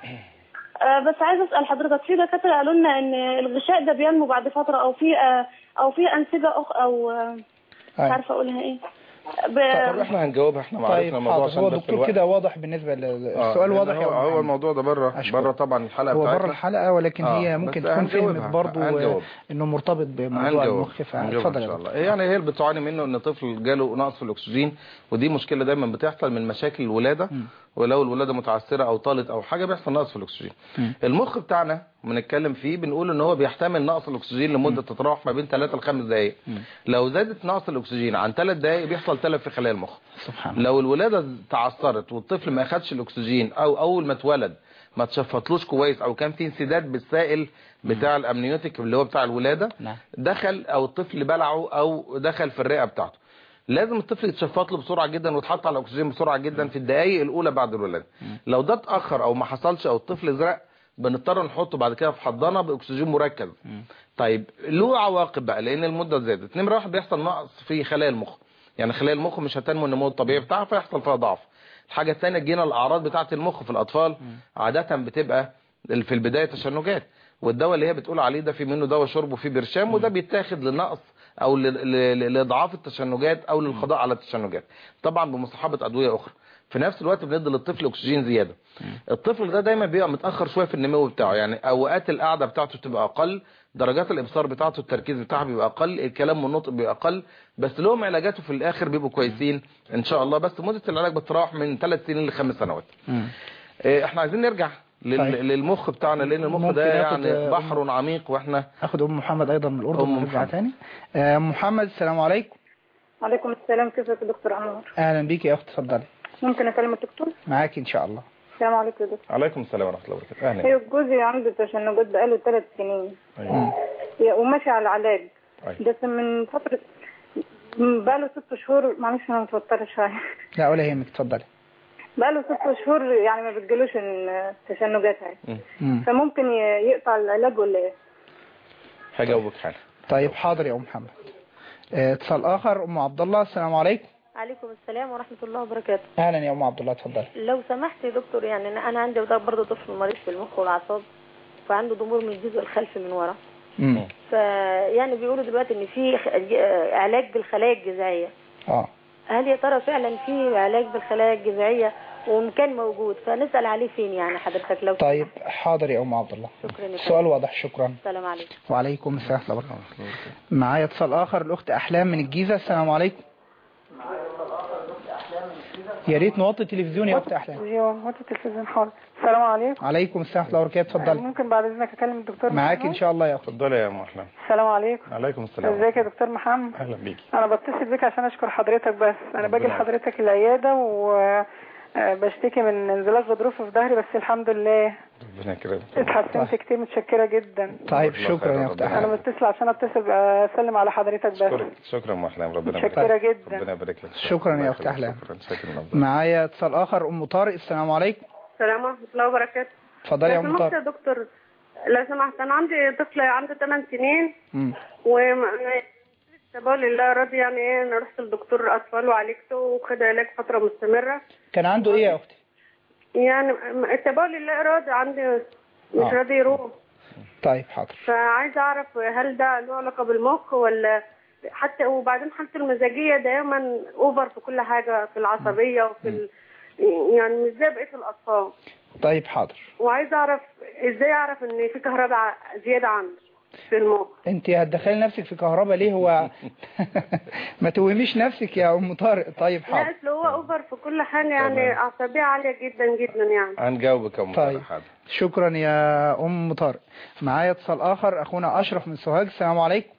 آه، بس عايزه اسال حضرتك في دكاتره قالوا لنا ان الغشاء ده بينمو بعد فتره او في آه، او في انسجه أخ او آه، مش أيوة. عارفه اقولها ايه طب ب... احنا هنجاوبها احنا طيب معرفنا الموضوع حاضر عشان هو بس دكتور الوقت. كده واضح بالنسبة لل- آه، السؤال لأن واضح يا هو, أم هو محمد. الموضوع ده بره أشكر. بره طبعا الحلقه هو بره بتاعتنا الحلقة ولكن آه، هي بس ممكن تكون هنجاوبها، فهمت برضو هنجاوب. انه مرتبط بموضوع هنجاوب المخ هنجاوب فاتفضل ان يا شاء دكتور الله يعني هي اللي بتعاني منه ان طفل جاله نقص في الاكسجين ودي مشكله دايما بتحصل من مشاكل الولاده مم. ولو الولاده متعثره او طالت او حاجه بيحصل نقص في الاكسجين مم. المخ بتاعنا بنتكلم فيه بنقول ان هو بيحتمل نقص الاكسجين لمده تتراوح ما بين 3 ل 5 دقائق مم. لو زادت نقص الاكسجين عن 3 دقائق بيحصل تلف في خلايا المخ سبحان الله لو الولاده تعثرت والطفل ما اخدش الاكسجين او اول ما اتولد ما تشفطلوش كويس او كان في انسداد بالسائل بتاع الامنيوتيك اللي هو بتاع الولاده نعم. دخل او الطفل بلعه او دخل في الرئه بتاعته لازم الطفل يتشفط له بسرعه جدا ويتحط على الاكسجين بسرعه جدا في الدقائق الاولى بعد الولاده لو ده اتاخر او ما حصلش او الطفل زرق بنضطر نحطه بعد كده في حضانه باكسجين مركز طيب له عواقب بقى لان المده زادت نمره واحد بيحصل نقص في خلايا المخ يعني خلايا المخ مش هتنمو النمو الطبيعي بتاعها فيحصل فيها ضعف الحاجه الثانيه جينا الاعراض بتاعه المخ في الاطفال عاده بتبقى في البدايه تشنجات والدواء اللي هي بتقول عليه ده في منه دواء شرب وفيه برشام وده بيتاخد لنقص او ل- ل- ل- لاضعاف التشنجات او للقضاء على التشنجات طبعا بمصاحبه ادويه اخرى في نفس الوقت بندي للطفل اكسجين زياده الطفل ده دايما بيبقى متاخر شويه في النمو بتاعه يعني اوقات القعده بتاعته بتبقى اقل درجات الابصار بتاعته التركيز بتاعها بيبقى اقل الكلام والنطق بيبقى اقل بس لهم علاجاته في الاخر بيبقوا كويسين ان شاء الله بس مده العلاج بتتراوح من ثلاث سنين لخمس سنوات مم. إيه، احنا عايزين نرجع لل- طيب. للمخ بتاعنا لان المخ ممكن ده ناخد، يعني آه، بحر عميق واحنا اخد ام محمد ايضا من الاردن أم ونرجع محمد. تاني آه، أم محمد السلام عليكم عليكم السلام كيفك يا دكتور انور اهلا بيك يا اخت اتفضلي ممكن اكلم الدكتور معاك ان شاء الله السلام عليكم يا دكتور عليكم السلام ورحمه الله وبركاته اهلا هي جوزي عنده تشنجات بقاله ثلاث سنين أيوة. يا- وماشي على العلاج أيوة. بس من فترة بقاله ست شهور معلش انا متوترة شوية لا ولا يهمك اتفضلي بقاله ست شهور يعني ما بتجيلوش التشنجات هاي مم. فممكن ي- يقطع العلاج ولا ايه؟ هجاوبك حالا طيب حاضر يا ام محمد آه، اتصال اخر ام عبد الله السلام عليكم عليكم السلام ورحمة الله وبركاته اهلا يا ام عبد الله اتفضلي لو سمحت يا دكتور يعني أنا أنا عندي برضه طفل مريض في المخ والأعصاب فعنده ضمور من الجزء الخلفي من ورا مم. فيعني بيقولوا دلوقتي إن في خ- آه، علاج بالخلايا الجذعية اه هل يا ترى فعلا في علاج بالخلايا الجذعية وإن كان موجود فنسأل عليه فين يعني حضرتك لو طيب حاضر يا ام عبد الله شكرا يا السؤال واضح شكرا السلام عليكم وعليكم السلام ورحمه الله وبركاته معايا اتصال اخر الاخت احلام من الجيزه السلام عليكم يا ريت نوطي التلفزيون يا اخت احلام ايوه موت التلفزيون حاضر السلام عليكم عليكم السلام ورحمه الله وبركاته اتفضلي ممكن بعد اذنك اكلم الدكتور معاك محمد؟ ان شاء الله يا اخت اتفضلي يا ام احلام السلام عليكم عليكم السلام ازيك يا دكتور محمد اهلا بيكي انا بتصل بيك عشان اشكر حضرتك بس انا باجي ربنا لحضرتك العياده و آه، بشتكي من انزلاق غضروف في ظهري بس الحمد لله ربنا يكرمك اتحسنت كتير متشكره جدا طيب الله شكرا خير، يا اخت ربنا احلام انا متصله عشان اتصل اسلم على حضرتك بس شكرا شكرا ام احلام ربنا يبارك متشكره لك. جدا ربنا يبارك لك شكرا الله يا أخت يخليك. أحلام. شكرا شكرا ربنا. معايا اتصال اخر ام طارق السلام عليكم السلام ورحمة الله وبركاته اتفضلي يا لو ام سمحت طارق يا دكتور لو سمحت أنا عندي طفل عنده 8 سنين مم. وتبقى لله راضي يعني ايه انا رحت لدكتور اطفال وعالجته وخد علاج فتره مستمره كان عنده ايه يا اختي يعني التبقى لله راضي عندي مش آه. راضي يروح طيب حاضر فعايزه اعرف هل ده له علاقه بالمخ ولا حتى وبعدين حالته المزاجيه دايما اوفر في كل حاجه في العصبيه وفي ال... يعني مش زي بقيه الاطفال طيب حاضر وعايزه اعرف ازاي اعرف ان في كهرباء زياده عنده في المخ انت هتدخلي نفسك في كهرباء ليه هو ما توهميش نفسك يا ام طارق طيب لا حاضر اصل هو اوفر في كل حاجه يعني تمام. عصبيه عاليه جدا جدا يعني هنجاوبك يا ام طيب. طارق حاضر شكرا يا ام طارق معايا اتصال اخر اخونا اشرف من سوهاج السلام عليكم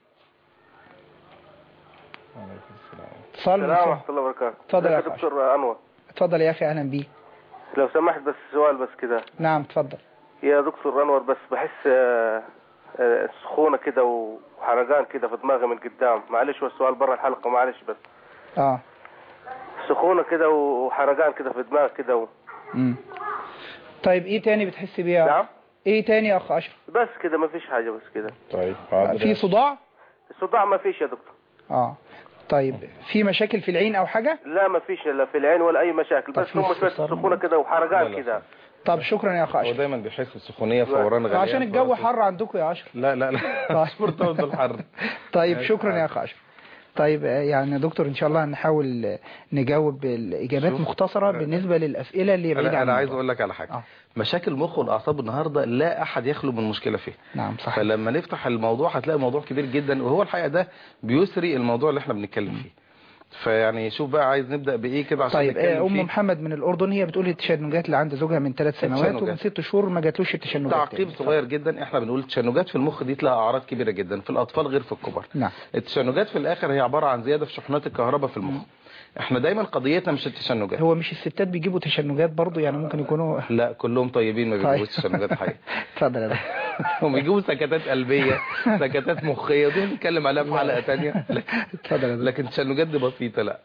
اتصال من السلام سوهاج ورحمة الله وبركاته اتفضل يا ازيك أخي دكتور أنور اتفضل يا اخي اهلا بيك لو سمحت بس سؤال بس كده نعم اتفضل يا دكتور انور بس بحس آه، آه، سخونه كده وحرقان كده في دماغي من قدام معلش هو السؤال برا الحلقه معلش بس اه سخونه كده وحرقان كده في دماغي كده و... مم. طيب ايه تاني بتحس بيه يا نعم ايه تاني يا اخ اشرف بس كده ما فيش حاجه بس كده طيب في صداع الصداع ما فيش يا دكتور اه طيب في مشاكل في العين او حاجة لا ما فيش لا في العين ولا اي مشاكل طب بس في هم شويه استفسار؟ سخونه كده لا، وحرقان لا. كده طب شكرا يا اخ هو اشرف دايما بيحس بسخونيه فوران غاليه عشان الجو حر عندكم يا اشرف لا لا لا طيب. مش مرتبط بالحر طيب شكرا يا اخ اشرف طيب آه، يعني يا دكتور ان شاء الله هنحاول آه، نجاوب الاجابات شوف. مختصرة بالنسبة للاسئلة اللي بعيدة انا, عن أنا عايز الموضوع. اقول لك على حاجه آه. مشاكل المخ والاعصاب النهارده لا احد يخلو من مشكله فيها نعم صح فلما نفتح الموضوع هتلاقي موضوع كبير جدا وهو الحقيقه ده بيسري الموضوع اللي احنا بنتكلم فيه فيعني شوف بقى عايز نبدا بايه كده عشان طيب نتكلم آه، ام فيه محمد من الاردن هي بتقول التشنجات اللي عند زوجها من ثلاث سنوات التشنجات. ومن ست شهور ما جاتلوش التشنجات تعقيب تاني. صغير جدا احنا بنقول التشنجات في المخ دي لها اعراض كبيره جدا في الاطفال غير في الكبار نعم التشنجات في الاخر هي عباره عن زياده في شحنات الكهرباء في المخ احنا دايما قضيتنا مش التشنجات هو مش الستات بيجيبوا تشنجات برضو يعني ممكن يكونوا لا كلهم طيبين ما طيب. بيجيبوش تشنجات حقيقيه اتفضل يا دكتور هم يجيبوا سكتات قلبيه سكتات مخيه دي هنتكلم عليها في حلقه ثانيه اتفضل يا دكتور لكن التشنجات دي بسيطه لا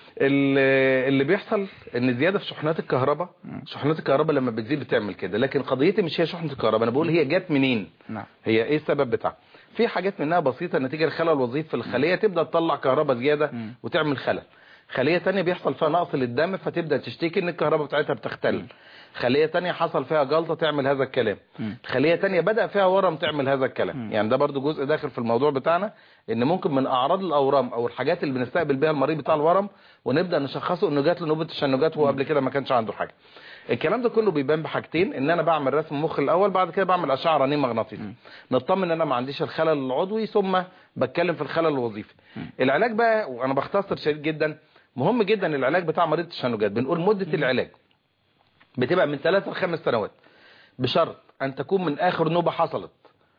ال- اللي بيحصل ان زياده في شحنات الكهرباء شحنات الكهرباء لما بتزيد بتعمل كده لكن قضيتي مش هي شحنه الكهرباء انا بقول هي جت منين نعم هي ايه السبب بتاعها في حاجات منها بسيطه نتيجه لخلل وظيفي في الخليه تبدا تطلع كهرباء زياده مم. وتعمل خلل خليه تانية بيحصل فيها نقص للدم فتبدا تشتكي ان الكهرباء بتاعتها بتختل خليه تانية حصل فيها جلطه تعمل هذا الكلام مم. خليه تانية بدا فيها ورم تعمل هذا الكلام مم. يعني ده برضو جزء داخل في الموضوع بتاعنا ان ممكن من اعراض الاورام او الحاجات اللي بنستقبل بيها المريض بتاع الورم ونبدا نشخصه انه جات له نوبه تشنجات وهو قبل كده ما كانش عنده حاجه الكلام ده كله بيبان بحاجتين ان انا بعمل رسم مخ الاول بعد كده بعمل اشعه رنين مغناطيسي نطمن ان انا ما عنديش الخلل العضوي ثم بتكلم في الخلل الوظيفي العلاج بقى وانا بختصر شديد جدا مهم جدا العلاج بتاع مريض التشنجات بنقول مده العلاج بتبقى من 3 ل 5 سنوات بشرط ان تكون من اخر نوبه حصلت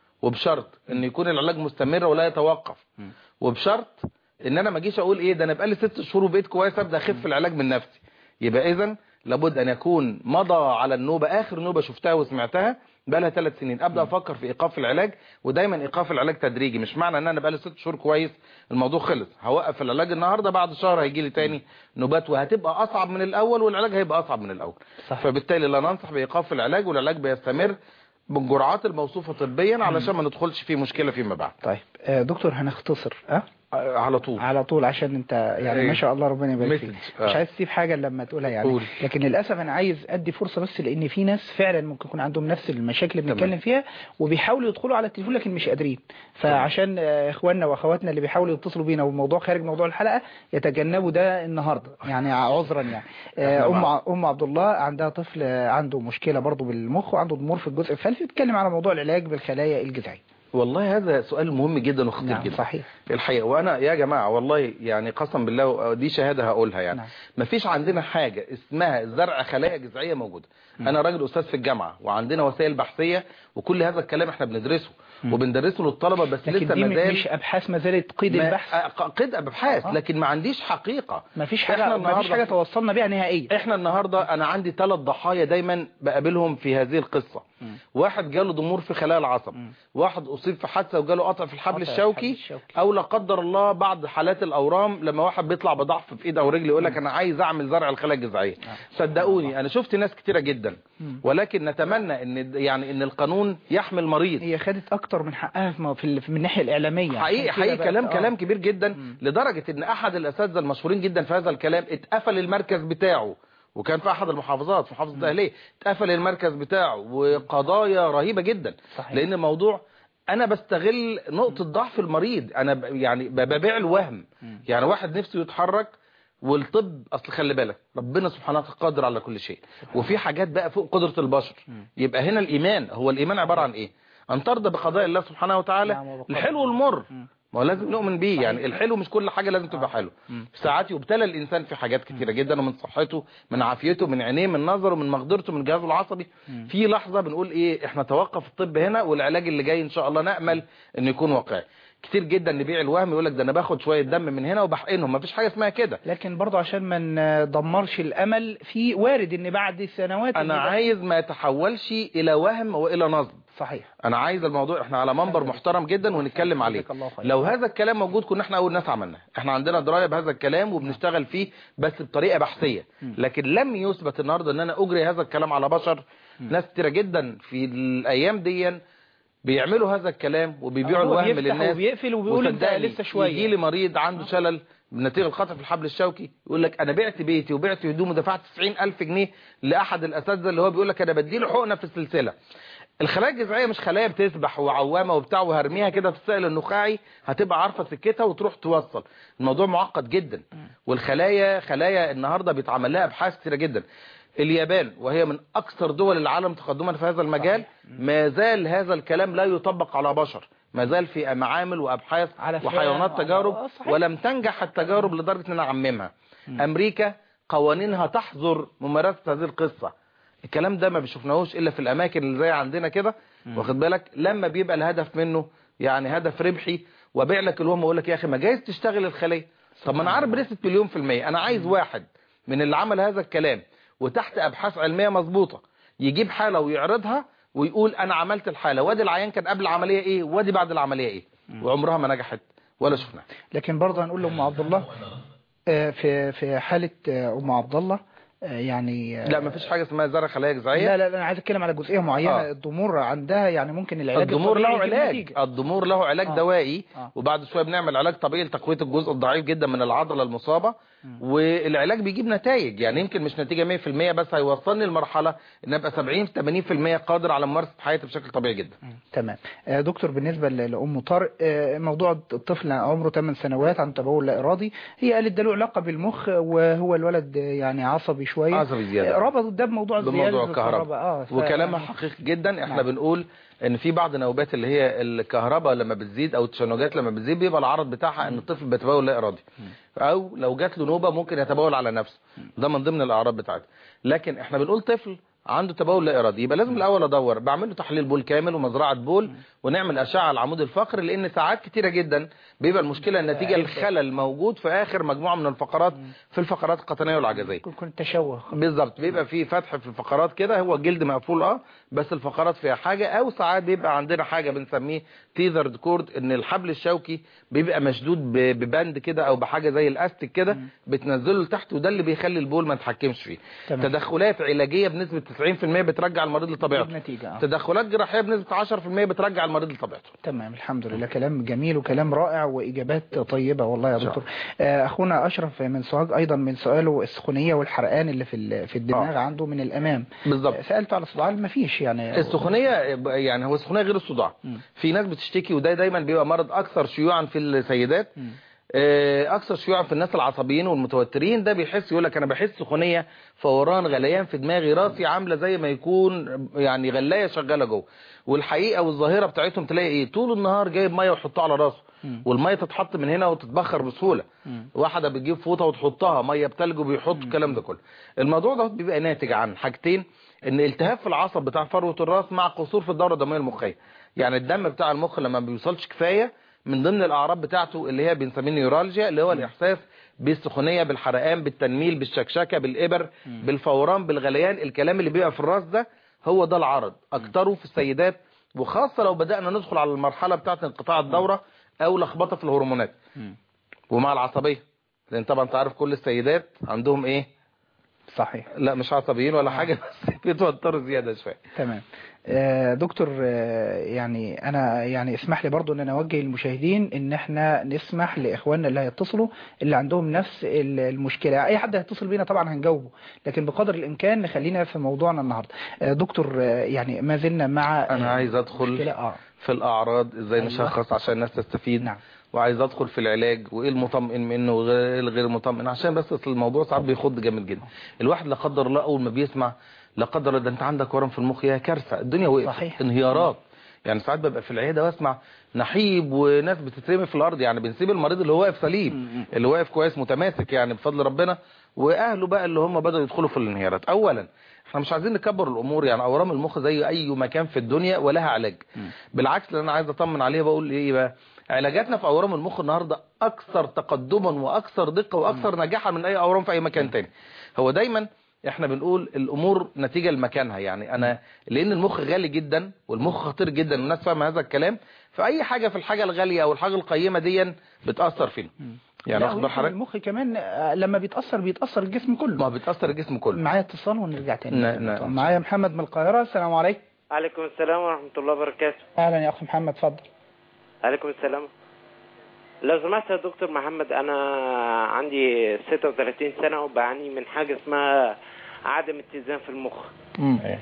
وبشرط ان يكون العلاج مستمر ولا يتوقف وبشرط ان انا ما اجيش اقول ايه ده انا بقالي ست شهور وبقيت كويس ابدا اخف العلاج من نفسي يبقى اذا لابد ان يكون مضى على النوبه اخر نوبه شفتها وسمعتها بقى لها ثلاث سنين ابدا افكر في ايقاف العلاج ودايما ايقاف العلاج تدريجي مش معنى ان انا بقالي ست شهور كويس الموضوع خلص هوقف العلاج النهارده بعد شهر هيجي لي تاني نوبات وهتبقى اصعب من الاول والعلاج هيبقى اصعب من الاول صح. فبالتالي لا ننصح بايقاف العلاج والعلاج بيستمر بالجرعات الموصوفه طبيا علشان ما ندخلش في مشكله فيما بعد طيب آه، دكتور هنختصر اه على طول على طول عشان انت يعني إيه. ما شاء الله ربنا يبارك فيك مسج. آه. مش عايز تسيب حاجه إلا لما تقولها يعني قول. لكن للاسف انا عايز ادي فرصه بس لان في ناس فعلا ممكن يكون عندهم نفس المشاكل اللي تمام. بنتكلم فيها وبيحاولوا يدخلوا على التليفون لكن مش قادرين فعشان آه، اخواننا واخواتنا اللي بيحاولوا يتصلوا بينا والموضوع خارج موضوع الحلقه يتجنبوا ده النهارده يعني عذرا يعني آه، إحنا ام مع- ع- ام عبد الله عندها طفل آه، عنده مشكله برضه بالمخ وعنده ضمور في الجزء الخلفي بتتكلم على موضوع العلاج بالخلايا الجذعيه والله هذا سؤال مهم جدا وخطير نعم جدا صحيح الحقيقه وانا يا جماعه والله يعني قسم بالله دي شهاده هقولها يعني نعم. مفيش عندنا حاجه اسمها زرع خلايا جذعيه موجوده انا راجل استاذ في الجامعه وعندنا وسائل بحثيه وكل هذا الكلام احنا بندرسه وبندرسه للطلبه بس لكن لسه دي ما زال مش ابحاث ما زالت قيد ما- البحث آه، قيد ابحاث آه. لكن ما عنديش حقيقه ما فيش إحنا حاجه ما فيش النهاردة- حاجه توصلنا بيها نهائيا احنا النهاردة انا عندي ثلاث ضحايا دايما بقابلهم في هذه القصة واحد جاله ضمور في خلايا العصب واحد اصيب في حادثة وجاله قطع في الحبل قطع الشوكي الحبل الشوكي. او لا قدر الله بعض حالات الاورام لما واحد بيطلع بضعف في ايد او رجل يقول لك انا عايز اعمل زرع الخلايا الجذعيه صدقوني انا شفت ناس كتيرة جدا ولكن نتمنى ان يعني ان القانون يحمي المريض هي خدت اكتر من حقها في في ال- من الناحيه الاعلاميه حقيقي عشان كده حقيقي بقى- كلام آه. كلام كبير جدا لدرجة ان احد الاساتذه المشهورين جدا في هذا الكلام اتقفل المركز بتاعه وكان في احد المحافظات في محافظه الاهليه اتقفل المركز بتاعه وقضايا رهيبه جدا صحيح. لان الموضوع انا بستغل نقطه ضعف المريض انا ب- يعني ب- ببيع الوهم يعني واحد نفسه يتحرك والطب اصل خلي بالك ربنا سبحانه وتعالى قادر على كل شيء وفي حاجات بقى فوق قدره البشر يبقى هنا الايمان هو الايمان عباره عن ايه ان ترضى بقضاء الله سبحانه نعم، وتعالى وبقدره. الحلو والمر ما هو لازم نؤمن بيه يعني الحلو مش كل حاجة لازم تبقى حلو ساعات يبتلى الإنسان في حاجات كتيرة جدا ومن صحته من عافيته من عينيه من نظره من مقدرته من جهازه العصبي في لحظة بنقول إيه إحنا توقف الطب هنا والعلاج اللي جاي إن شاء الله نأمل إنه يكون واقعي كتير جدا نبيع الوهم يقول لك ده انا باخد شويه دم من هنا وبحقنهم مفيش حاجه اسمها كده لكن برضه عشان ما ندمرش الامل في وارد ان بعد سنوات انا إن يبقى- عايز ما يتحولش الى وهم والى نصب صحيح انا عايز الموضوع احنا على منبر محترم جدا ونتكلم عليه جزاك الله خير. لو هذا الكلام موجود كنا احنا اول ناس عملناه احنا عندنا درايه بهذا الكلام وبنشتغل فيه بس بطريقه بحثيه لكن لم يثبت النهارده ان انا اجري هذا الكلام على بشر ناس كتيره جدا في الايام دي بيعملوا هذا الكلام وبيبيعوا هو الوهم بيفتح للناس وبيقفل وبيقول انت وصدقني لسه شوية. يجي لي مريض عنده شلل بنتيجه الخطا في الحبل الشوكي يقول لك انا بعت بيتي وبعت هدومي ودفعت 90000 جنيه لاحد الاساتذه اللي هو بيقول لك انا بديله حقنه في السلسله الخلايا الجذعيه مش خلايا بتسبح وعوامه وبتاع وهرميها كده في السائل النخاعي هتبقى عارفه سكتها وتروح توصل الموضوع معقد جدا والخلايا خلايا النهارده بيتعمل لها ابحاث كتيره جدا اليابان وهي من اكثر دول العالم تقدما في هذا المجال ما زال هذا الكلام لا يطبق على بشر ما زال في معامل وابحاث على فئة وحيوانات وعلى- تجارب آه، صحيح. ولم تنجح التجارب لدرجه ان نعممها امريكا قوانينها تحظر ممارسه هذه القصه الكلام ده ما بيشوفناهوش الا في الاماكن اللي زي عندنا كده واخد بالك لما بيبقى الهدف منه يعني هدف ربحي وبيع لك الوهم ويقول لك يا اخي ما جايز تشتغل الخليه طب ما انا عارف بنسبه مليون في الميه انا عايز واحد من اللي عمل هذا الكلام وتحت ابحاث علميه مظبوطه يجيب حاله ويعرضها ويقول انا عملت الحاله وادي العيان كان قبل العمليه ايه وادي بعد العمليه ايه وعمرها ما نجحت ولا شفناها لكن برضه هنقول لأم عبد الله آه، في في حالة آه، أم عبد الله آه، يعني آه، لا ما فيش حاجه اسمها زرع خلايا جذعيه لا لا لا، انا عايز اتكلم على جزئيه معينه آه. الضمور عندها يعني ممكن العلاج الضمور له الطبيعي يجيب علاج نتيجة. الضمور له علاج آه. دوائي آه. وبعد شويه بنعمل علاج طبيعي لتقويه الجزء الضعيف جدا من العضله المصابه والعلاج بيجيب نتائج يعني يمكن مش نتيجه 100% بس هيوصلني لمرحله ان ابقى 70 80% قادر على ممارسه حياتي بشكل طبيعي جدا تمام آه، دكتور بالنسبة ل- لأم طارق آه، موضوع الطفل عمره 8 سنوات عن تبول لا إرادي هي قالت ده له علاقة بالمخ وهو الولد آه، يعني عصبي شوية عصبي زيادة. آه، ربطت ده بموضوع بموضوع زيادة الكهرباء اه ف- وكلامها حقيقي جدا احنا نعم. بنقول ان في بعض نوبات اللي هي الكهرباء لما بتزيد او التشنجات لما بتزيد بيبقى العرض بتاعها ان الطفل بيتبول لا ارادي او لو جات له نوبه ممكن يتبول على نفسه ده من ضمن الاعراض بتاعتها لكن احنا بنقول طفل عنده تبول لا ارادي يبقى لازم الاول ادور بعمل له تحليل بول كامل ومزرعه بول ونعمل اشعه على العمود الفقري لان ساعات كتيره جدا بيبقى المشكله النتيجه الخلل موجود في اخر مجموعه من الفقرات في الفقرات القطنيه والعجزيه يكون يكون تشوه بالظبط بيبقى في فتح في الفقرات كده هو الجلد مقفول اه بس الفقرات فيها حاجه او ساعات بيبقى عندنا حاجه بنسميه تيذرد كورد ان الحبل الشوكي بيبقى مشدود ب- ببند كده او بحاجه زي الاستيك كده بتنزله لتحت وده اللي بيخلي البول ما يتحكمش فيه تمام. تدخلات علاجيه بنسبه 90% بترجع المريض لطبيعته تجيب نتيجة آه. تدخلات جراحيه بنسبه 10% بترجع المريض لطبيعته تمام الحمد لله كلام جميل وكلام رائع وإجابات طيبة والله يا إن شاء دكتور آه، أخونا أشرف من سوهاج أيضا من سؤاله السخونية والحرقان اللي في ال- في الدماغ آه. عنده من الأمام بالظبط آه، سألته على الصداع ما فيش يعني السخونيه يعني هو السخونيه غير الصداع في ناس بتشتكي وده دايما بيبقى مرض اكثر شيوعا في السيدات آه، اكثر شيوعا في الناس العصبيين والمتوترين ده بيحس يقول لك انا بحس سخونيه فوران غليان في دماغي راسي عامله زي ما يكون يعني غلايه شغاله جوه والحقيقه والظاهره بتاعتهم تلاقي ايه طول النهار جايب ميه ويحطها على راسه والميه تتحط من هنا وتتبخر بسهوله واحده بتجيب فوطه وتحطها ميه بتلج وبيحط الكلام ده كله الموضوع ده بيبقى ناتج عن حاجتين ان التهاب في العصب بتاع فروه الراس مع قصور في الدوره الدمويه المخيه يعني الدم بتاع المخ لما ما بيوصلش كفايه من ضمن الاعراض بتاعته اللي هي بنسميه نيورالجيا اللي هو الاحساس بالسخونيه بالحرقان بالتنميل بالشكشكه بالابر بالفوران بالغليان الكلام اللي بيبقى في الراس ده هو ده العرض اكتره في السيدات وخاصه لو بدانا ندخل على المرحله بتاعه انقطاع الدوره او لخبطه في الهرمونات ومع العصبيه لان طبعا انت عارف كل السيدات عندهم ايه صحيح لا مش عصبيين ولا حاجه بس بيتوتروا زياده شويه تمام آه، دكتور آه، يعني انا يعني اسمح لي برضو ان انا اوجه للمشاهدين ان احنا نسمح لاخواننا اللي هيتصلوا اللي عندهم نفس ال- المشكله اي حد هيتصل بينا طبعا هنجاوبه لكن بقدر الامكان نخلينا في موضوعنا النهارده آه، دكتور آه، يعني ما زلنا مع انا آه، عايز ادخل مشكلة اه في الاعراض ازاي أيوة. نشخص عشان الناس تستفيد نعم. وعايز ادخل في العلاج وايه المطمئن منه وايه الغير مطمئن عشان بس أصل الموضوع ساعات بيخض جامد جدا الواحد لا قدر الله اول ما بيسمع لا قدر الله ده انت عندك ورم في المخ يا كارثه الدنيا وقفت صحيح. انهيارات يعني ساعات ببقى في العياده واسمع نحيب وناس بتترمي في الارض يعني بنسيب المريض اللي هو واقف سليم اللي واقف كويس متماسك يعني بفضل ربنا واهله بقى اللي هم بداوا يدخلوا في الانهيارات اولا احنا مش عايزين نكبر الامور يعني اورام المخ زي اي مكان في الدنيا ولها علاج بالعكس اللي انا عايز اطمن عليه بقول ايه بقى علاجاتنا في اورام المخ النهارده اكثر تقدما واكثر دقه واكثر نجاحا من اي اورام في اي مكان تاني هو دايما احنا بنقول الامور نتيجه لمكانها يعني انا لان المخ غالي جدا والمخ خطير جدا والناس فاهمه هذا الكلام فاي حاجه في الحاجه الغاليه او الحاجه القيمه دي بتاثر فينا يعني لا واخد بال ويمكن حضرتك المخ كمان آه، لما بيتأثر بيتأثر الجسم كله ما بتاثر الجسم كله معايا اتصال ونرجع تاني ن- ن- معايا محمد من القاهرة السلام عليكم عليكم السلام ورحمة الله وبركاته اهلا يا اخ محمد اتفضل عليكم السلام لو سمحت يا دكتور محمد أنا عندي 36 سنة وبعاني من حاجة اسمها عدم اتزان في المخ إيه.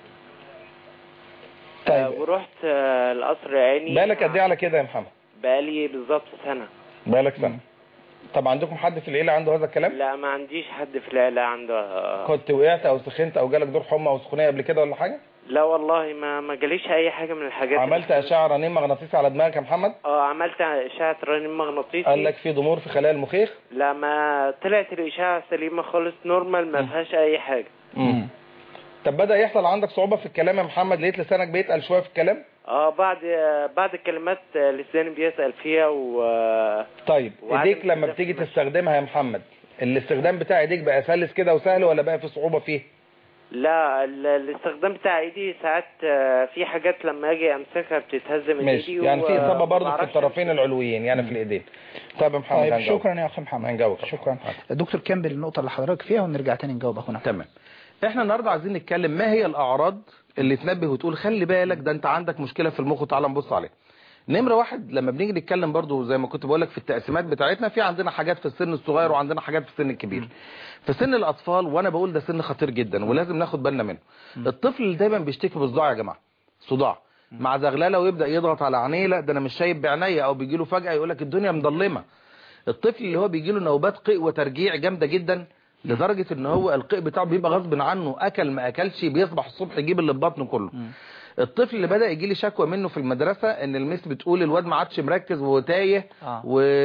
آه، طيب ورحت آه، القصر عيني بالك قد ايه على كده يا محمد بقالي بالظبط سنة بالك سنه طب عندكم حد في العيله عنده هذا الكلام لا ما عنديش حد في العيلة عنده آه، كنت وقعت او سخنت او جالك دور حمى او سخونيه قبل كده ولا حاجه لا والله ما ما جاليش أي حاجة من الحاجات عملت اشعه رنين مغناطيسي على دماغك يا محمد اه عملت أشعة رنين مغناطيسي قال لك في ضمور في خلايا المخيخ لا ما طلعت الإشعة سليمة خالص نورمال ما فيهاش أي حاجة مم. طب بدا يحصل عندك صعوبه في الكلام يا محمد لقيت لسانك بيتقل شويه في الكلام اه بعد بعد الكلمات آه، لساني بيسأل فيها و طيب وعدم ايديك لما استخدام بتيجي المشي. تستخدمها يا محمد الاستخدام بتاع ايديك بقى سلس كده وسهل ولا بقى في صعوبه فيه لا ال- الاستخدام بتاع ايدي ساعات آه، في حاجات لما اجي امسكها بتتهز من ماشي ايدي يعني في و- اصابه برضه في ومعرفش الطرفين العلويين يعني في الايدين طب يا محمد طيب هنجاوب. شكرا يا اخ محمد هنجاوب شكرا دكتور كمل النقطة اللي حضرتك فيها ونرجع تاني نجاوب اخونا تمام احنا النهارده عايزين نتكلم ما هي الاعراض اللي تنبه وتقول خلي بالك ده انت عندك مشكله في المخ وتعالى نبص عليها نمره واحد لما بنيجي نتكلم برضو زي ما كنت بقول لك في التقسيمات بتاعتنا في عندنا حاجات في السن الصغير وعندنا حاجات في السن الكبير في سن الاطفال وانا بقول ده سن خطير جدا ولازم ناخد بالنا منه الطفل اللي دايما بيشتكي بالصداع يا جماعه صداع مع زغلله ويبدا يضغط على عينيه لا ده انا مش شايف بعينيا او بيجي له فجاه يقول لك الدنيا مضلمه الطفل اللي هو بيجي له نوبات قيء وترجيع جامده جدا لدرجه ان هو القيء بتاعه بيبقى غصب عنه اكل ما اكلش بيصبح الصبح يجيب اللي في بطنه كله الطفل اللي بدا يجي لي شكوى منه في المدرسه ان المس بتقول الواد ما عادش مركز وهو تايه آه.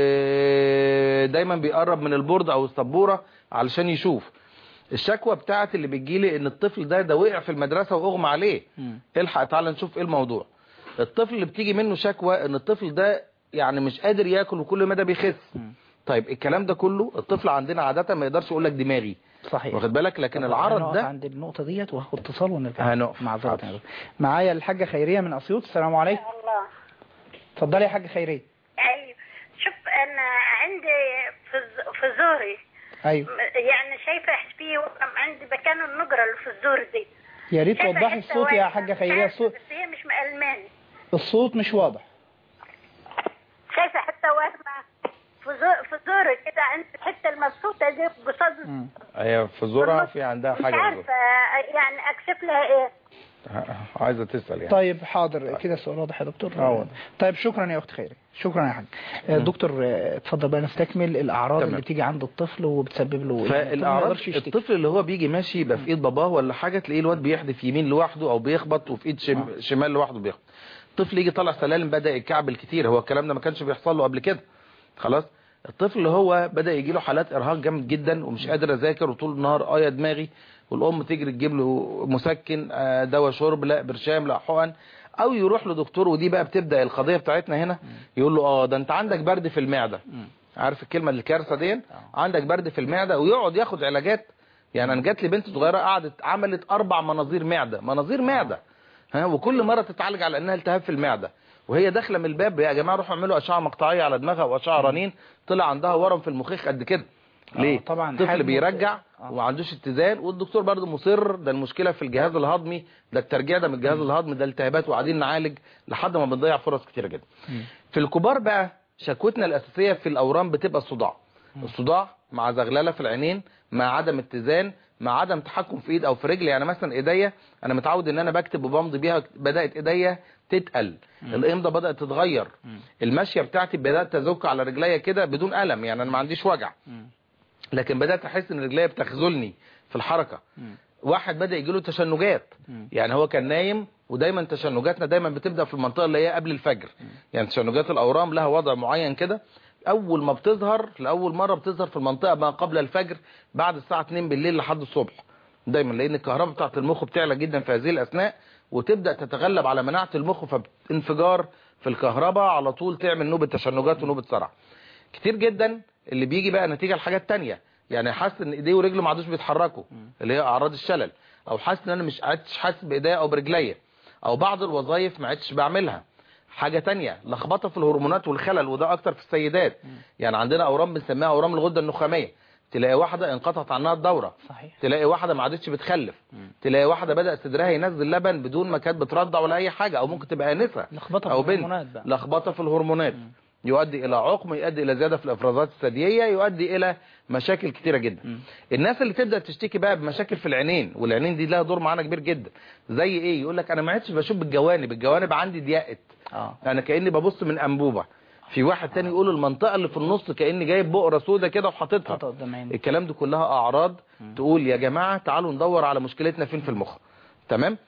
ودايما بيقرب من البورد او السبوره علشان يشوف الشكوى بتاعت اللي بتجي لي ان الطفل ده ده وقع في المدرسه واغمى عليه الحق تعالى نشوف ايه الموضوع الطفل اللي بتيجي منه شكوى ان الطفل ده يعني مش قادر ياكل وكل مدى بيخس طيب الكلام ده كله الطفل عندنا عاده ما يقدرش يقول لك دماغي صحيح واخد بالك لكن طب العرض هنقف ده عند النقطة ديت وهاخد اتصال ونرجع هنقف. مع حاضر. حضرتك معايا الحاجة خيرية من اسيوط السلام عليكم الله اتفضلي يا حاجة خيرية ايوه شوف انا عندي في الز- في زوري ايوه يعني شايفه في ورم عندي مكان النقره اللي في الزور دي يا ريت شايفة توضحي حتة الصوت يا واحدة. حاجة مش خيرية عارفة، الصوت بس هي مش مألماني الصوت مش واضح شايفه حتى ورمه في زور في زوري كده عند الحته المبسوطه دي قصاد هي في زورها في عندها مش حاجه في عارفه يعني اكشف لها ايه زورها. عايزه تسال يعني طيب حاضر كده السؤال واضح يا دكتور آه، واضح. طيب شكرا يا اخت خيري شكرا يا حاج آه، دكتور آه، اتفضل بقى نستكمل الاعراض تمام. اللي بتيجي عند الطفل وبتسبب له يعني الطفل ما فالاعراض يقدرش يشتكي. الطفل اللي هو بيجي ماشي يبقى في ايد باباه ولا حاجه تلاقيه الواد بيحدف يمين لوحده او بيخبط وفي ايد شم... شمال لوحده بيخبط الطفل يجي طالع سلالم بدا يكعبل كتير هو الكلام ده ما كانش بيحصل له قبل كده خلاص الطفل اللي هو بدا يجي له حالات ارهاق جامد جدا ومش قادر اذاكر وطول النهار اه يا دماغي والام تجري تجيب له مسكن آه، دواء شرب لا برشام لا حقن او يروح لدكتور ودي بقى بتبدا القضيه بتاعتنا هنا يقول له اه ده انت عندك برد في المعده عارف الكلمه الكارثه دي عندك برد في المعده ويقعد ياخد علاجات يعني انا جات لي بنت صغيره قعدت عملت اربع مناظير معده مناظير معده ها وكل مره تتعالج على انها التهاب في المعده وهي داخله من الباب يا جماعه روحوا اعملوا اشعه مقطعيه على دماغها واشعه رنين طلع عندها ورم في المخيخ قد كده ليه آه، طبعا طفل حجمه- بيرجع آه. وما عندوش اتزان والدكتور برضه مصر ده المشكله في الجهاز الهضمي ده الترجيع ده من الجهاز الهضمي ده التهابات وقاعدين نعالج لحد ما بنضيع فرص كتيره جدا في الكبار بقى شكوتنا الاساسيه في الاورام بتبقى الصداع الصداع مع زغلله في العينين مع عدم اتزان مع عدم تحكم في ايد او في رجل يعني مثلا ايديا انا متعود ان انا بكتب وبمضي بيها بدات ايديا تتقل الامضه بدات تتغير المشيه بتاعتي بدات تزك على رجليا كده بدون الم يعني انا ما عنديش وجع لكن بدات احس ان رجليا بتخذلني في الحركه واحد بدا يجي له تشنجات يعني هو كان نايم ودايما تشنجاتنا دايما بتبدا في المنطقه اللي هي قبل الفجر يعني تشنجات الاورام لها وضع معين كده اول ما بتظهر لاول مره بتظهر في المنطقه ما قبل الفجر بعد الساعه 2 بالليل لحد الصبح دايما لان الكهرباء بتاعه المخ بتعلى جدا في هذه الاثناء وتبدا تتغلب على مناعه المخ فانفجار في الكهرباء على طول تعمل نوبه تشنجات ونوبه صرع كتير جدا اللي بيجي بقى نتيجه لحاجات تانية يعني حاسس ان ايديه ورجله ما عادوش بيتحركوا اللي هي اعراض الشلل او حاسس ان انا مش عادش حاسس بايديا او برجليا او بعض الوظائف ما عادش بعملها حاجة تانية لخبطة في الهرمونات والخلل وده اكتر في السيدات يعني عندنا اورام بنسميها اورام الغدة النخامية تلاقي واحدة انقطعت عنها الدورة صحيح تلاقي واحدة ما عادتش بتخلف تلاقي واحدة بدأ صدرها ينزل لبن بدون ما كانت بترضع ولا اي حاجة او ممكن تبقى انسة لخبطة او في بنت الهرمونات بقى لخبطة في الهرمونات يؤدي الى عقم يؤدي الى زيادة في الافرازات الثديية يؤدي الى مشاكل كتيرة جدا الناس اللي تبدأ تشتكي بقى بمشاكل في العينين والعينين دي لها دور معانا كبير جدا زي ايه يقول لك انا ما عدتش بشوف بالجوانب الجوانب عندي ضيقت اه انا كاني ببص من انبوبه في واحد تاني يقول المنطقه اللي في النص كاني جايب بقره سودا كده وحاططها خطأ قدام عيني الكلام ده كلها اعراض تقول يا جماعه تعالوا ندور على مشكلتنا فين في المخ تمام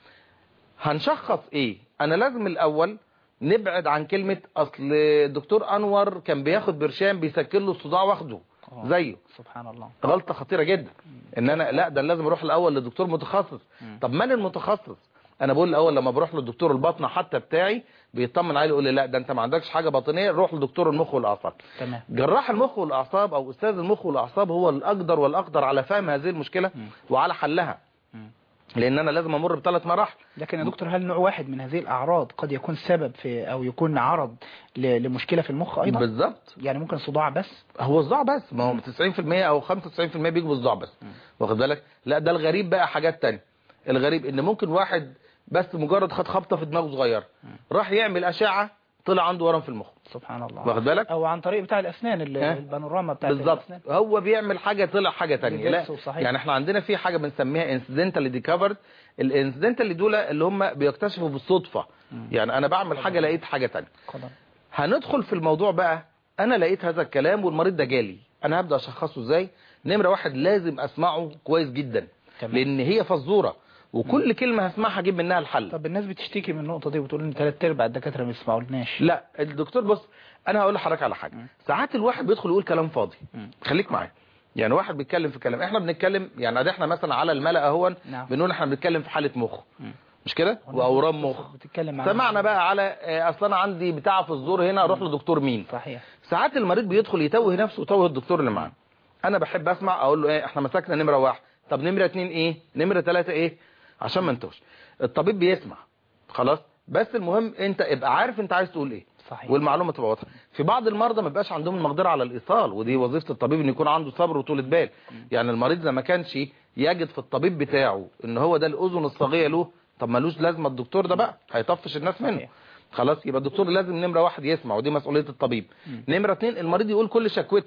هنشخص ايه انا لازم الاول نبعد عن كلمه اصل الدكتور انور كان بياخد برشام بيسكن له الصداع واخده آه. زيه سبحان الله غلطه خطيره جدا ان انا لا ده أنا لازم اروح الاول لدكتور متخصص طب من المتخصص انا بقول الاول لما بروح للدكتور الباطنه حتى بتاعي بيطمن علي يقول لي لا ده انت ما عندكش حاجه باطنيه روح لدكتور المخ والاعصاب تمام جراح المخ والاعصاب او استاذ المخ والاعصاب هو الاقدر والاقدر على فهم هذه المشكله وعلى حلها مم. لان انا لازم امر بثلاث مراحل لكن يا دكتور هل نوع واحد من هذه الأعراض قد يكون سبب في أو يكون عرض ل- لمشكلة في المخ أيضا بالظبط يعني ممكن صداع بس هو الصداع بس ما هو 90% او 95% بيجوا بالصداع بس واخد بالك لا ده الغريب بقى حاجات تانية الغريب ان ممكن واحد بس مجرد خد خبطه في دماغه صغيره راح يعمل اشعه طلع عنده ورم في المخ سبحان الله واخد بالك أو عن طريق بتاع الأسنان ال- ها؟ البانوراما بتاع بالظبط الأسنان هو بيعمل حاجه طلع حاجه تانية لا بيجسوا صحيح. يعني احنا عندنا في حاجه بنسميها انسيدنتال ديكفرد الانسيدنتال دول اللي هم بيكتشفوا بالصدفه يعني انا بعمل حاجه لقيت حاجه تانية قدر هندخل في الموضوع بقى انا لقيت هذا الكلام والمريض ده جالي انا هبدا اشخصه ازاي نمره واحد لازم اسمعه كويس جدا تمام. لان هي فزوره وكل كلمه هسمعها اجيب منها الحل طب الناس بتشتكي من النقطة دي وبتقول ان ثلاث ارباع الدكاترة ما بيسمعولناش لا الدكتور بص انا هقول لحضرتك على حاجه ساعات الواحد بيدخل يقول كلام فاضي خليك معايا يعني واحد بيتكلم في كلام احنا بنتكلم يعني ادي احنا مثلا على الملأ اهون نعم. بنقول احنا بنتكلم في حاله مخ مش كده واورام مخ بتتكلم عن سمعنا بقى على آه، اصل انا عندي بتاع في الزور هنا اروح لدكتور مين صحيح ساعات المريض بيدخل يتوه نفسه ويتوه الدكتور اللي معاه انا بحب اسمع اقول له ايه احنا مسكنا نمره واحد طب نمره اتنين ايه نمره ثلاثة ايه عشان ما انتوش الطبيب بيسمع خلاص بس المهم انت ابقى عارف انت عايز تقول ايه صحيح والمعلومه تبقى واضحه في بعض المرضى ما بيبقاش عندهم المقدره على الايصال ودي وظيفه الطبيب ان يكون عنده صبر وطولة بال يعني المريض اذا ما كانش يجد في الطبيب بتاعه ان هو ده الاذن الصاغيه له طب ملوش لازمه الدكتور ده بقى هيطفش الناس منه صحيح. خلاص يبقى الدكتور لازم نمره واحد يسمع ودي مسؤوليه الطبيب نمره اتنين المريض يقول كل شكوته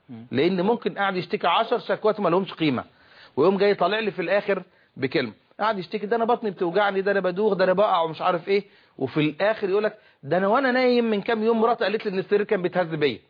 لان ممكن قاعد يشتكي 10 شكوات ما لهمش قيمه ويقوم جاي طالع لي في الاخر بكلمه قاعد يشتكي ده انا بطني بتوجعني ده انا بدوخ ده انا بقع ومش عارف ايه وفي الاخر يقول لك ده انا وانا نايم من كام يوم مراتي قالت لي ان السرير كان بيتهز بيا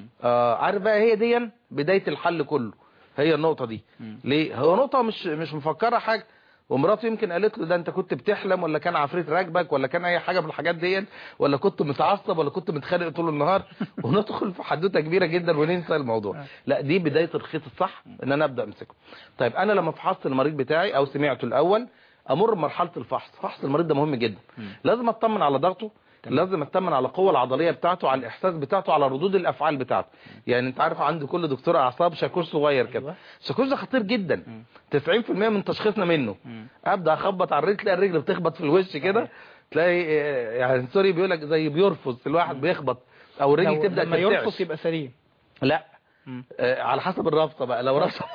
آه عارف بقى هي دي بدايه الحل كله هي النقطه دي ليه هو نقطه مش مش مفكره حاجه ومراته يمكن قالت له ده انت كنت بتحلم ولا كان عفريت راكبك ولا كان اي حاجه من الحاجات دي ولا كنت متعصب ولا كنت متخانق طول النهار وندخل في حدوته كبيره جدا وننسى الموضوع لا دي بدايه الخيط الصح ان انا ابدا امسكه طيب انا لما فحصت المريض بتاعي او سمعته الاول امر بمرحله الفحص فحص المريض ده مهم جدا لازم اطمن على ضغطه لازم اطمن على القوه العضليه بتاعته على الاحساس بتاعته على ردود الافعال بتاعته يعني انت عارف عند كل دكتور اعصاب شاكوش صغير كده أيوة. شاكوش ده خطير جدا 90% من تشخيصنا منه ابدا اخبط على الرجل تلاقي الرجل بتخبط في الوش كده تلاقي آه، يعني سوري بيقول لك زي بيرفض الواحد بيخبط او الرجل لو- تبدا لما ترتعش يرفض يبقى سليم لا مم. آه، على حسب الرفصه بقى لو رفصه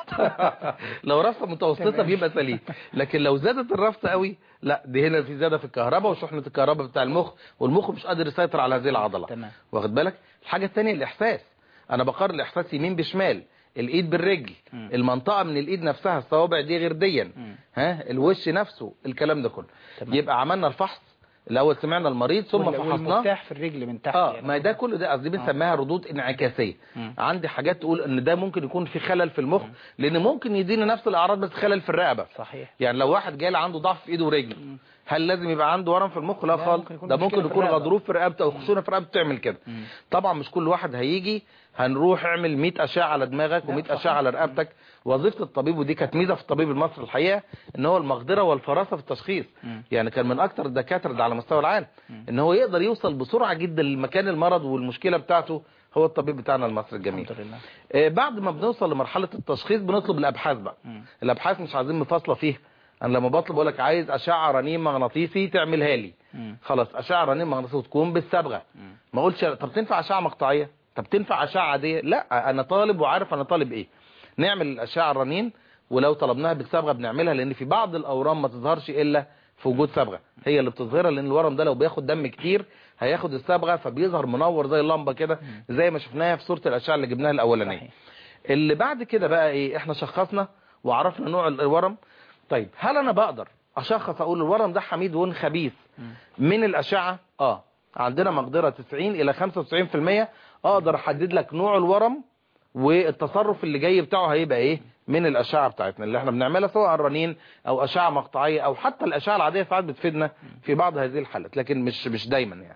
لو رفصه متوسطه تمام. بيبقى سليم لكن لو زادت الرفصه قوي لا دي هنا في زياده في الكهرباء وشحنه الكهرباء بتاع المخ والمخ مش قادر يسيطر على هذه العضله تمام. واخد بالك الحاجه الثانيه الاحساس انا بقارن الاحساس يمين بشمال الايد بالرجل مم. المنطقه من الايد نفسها الصوابع دي غير ديا مم. ها الوش نفسه الكلام ده كله تمام. يبقى عملنا الفحص الاول سمعنا المريض ثم وال- فحصناه والمفتاح في الرجل من تحت اه يعني. ما ده كله ده قصدي بنسميها ردود انعكاسيه مم. عندي حاجات تقول ان ده ممكن يكون في خلل في المخ لان ممكن يدينا نفس الاعراض بس خلل في الرقبه صحيح يعني لو واحد جاي عنده ضعف في ايده ورجله هل لازم يبقى عنده ورم في المخ لا لا، خالص ممكن يكون ده مشكلة ممكن في يكون الرقبة. غضروف في رقبته او خشونه في رقبته تعمل كده مم. طبعا مش كل واحد هيجي هنروح اعمل 100 اشعه على دماغك لا، و100 صحيح. اشعه على رقبتك وظيفه الطبيب ودي كانت ميزه في الطبيب المصري الحقيقه ان هو المقدره والفراسه في التشخيص مم. يعني كان من اكتر الدكاتره ده على مستوى العالم ان هو يقدر يوصل بسرعه جدا لمكان المرض والمشكله بتاعته هو الطبيب بتاعنا المصري الجميل الحمد لله آه، بعد ما بنوصل لمرحله التشخيص بنطلب الابحاث بقى مم. الابحاث مش عايزين مفاصله فيها انا لما بطلب اقول لك عايز اشعه رنين مغناطيسي تعملها لي مم. خلاص اشعه رنين مغناطيسي وتكون بالصبغه مم. ما اقولش طب تنفع اشعه مقطعيه طب تنفع اشعه عاديه لا انا طالب وعارف انا طالب ايه نعمل الاشعه الرنين ولو طلبناها بالصبغه بنعملها لان في بعض الاورام ما تظهرش الا في وجود صبغه هي اللي بتظهرها لان الورم ده لو بياخد دم كتير هياخد الصبغه فبيظهر منور زي اللمبه كده زي ما شفناها في صوره الاشعه اللي جبناها الاولانيه صحيح. اللي بعد كده بقى ايه احنا شخصنا وعرفنا نوع الورم طيب هل انا بقدر اشخص اقول الورم ده حميد ون خبيث من الاشعه اه عندنا مقدره 90 الى 95% اقدر احدد لك نوع الورم والتصرف اللي جاي بتاعه هيبقى ايه من الاشعه بتاعتنا اللي احنا بنعملها سواء رنين او اشعه مقطعيه او حتى الاشعه العاديه ساعات بتفيدنا في بعض هذه الحالات لكن مش مش دايما يعني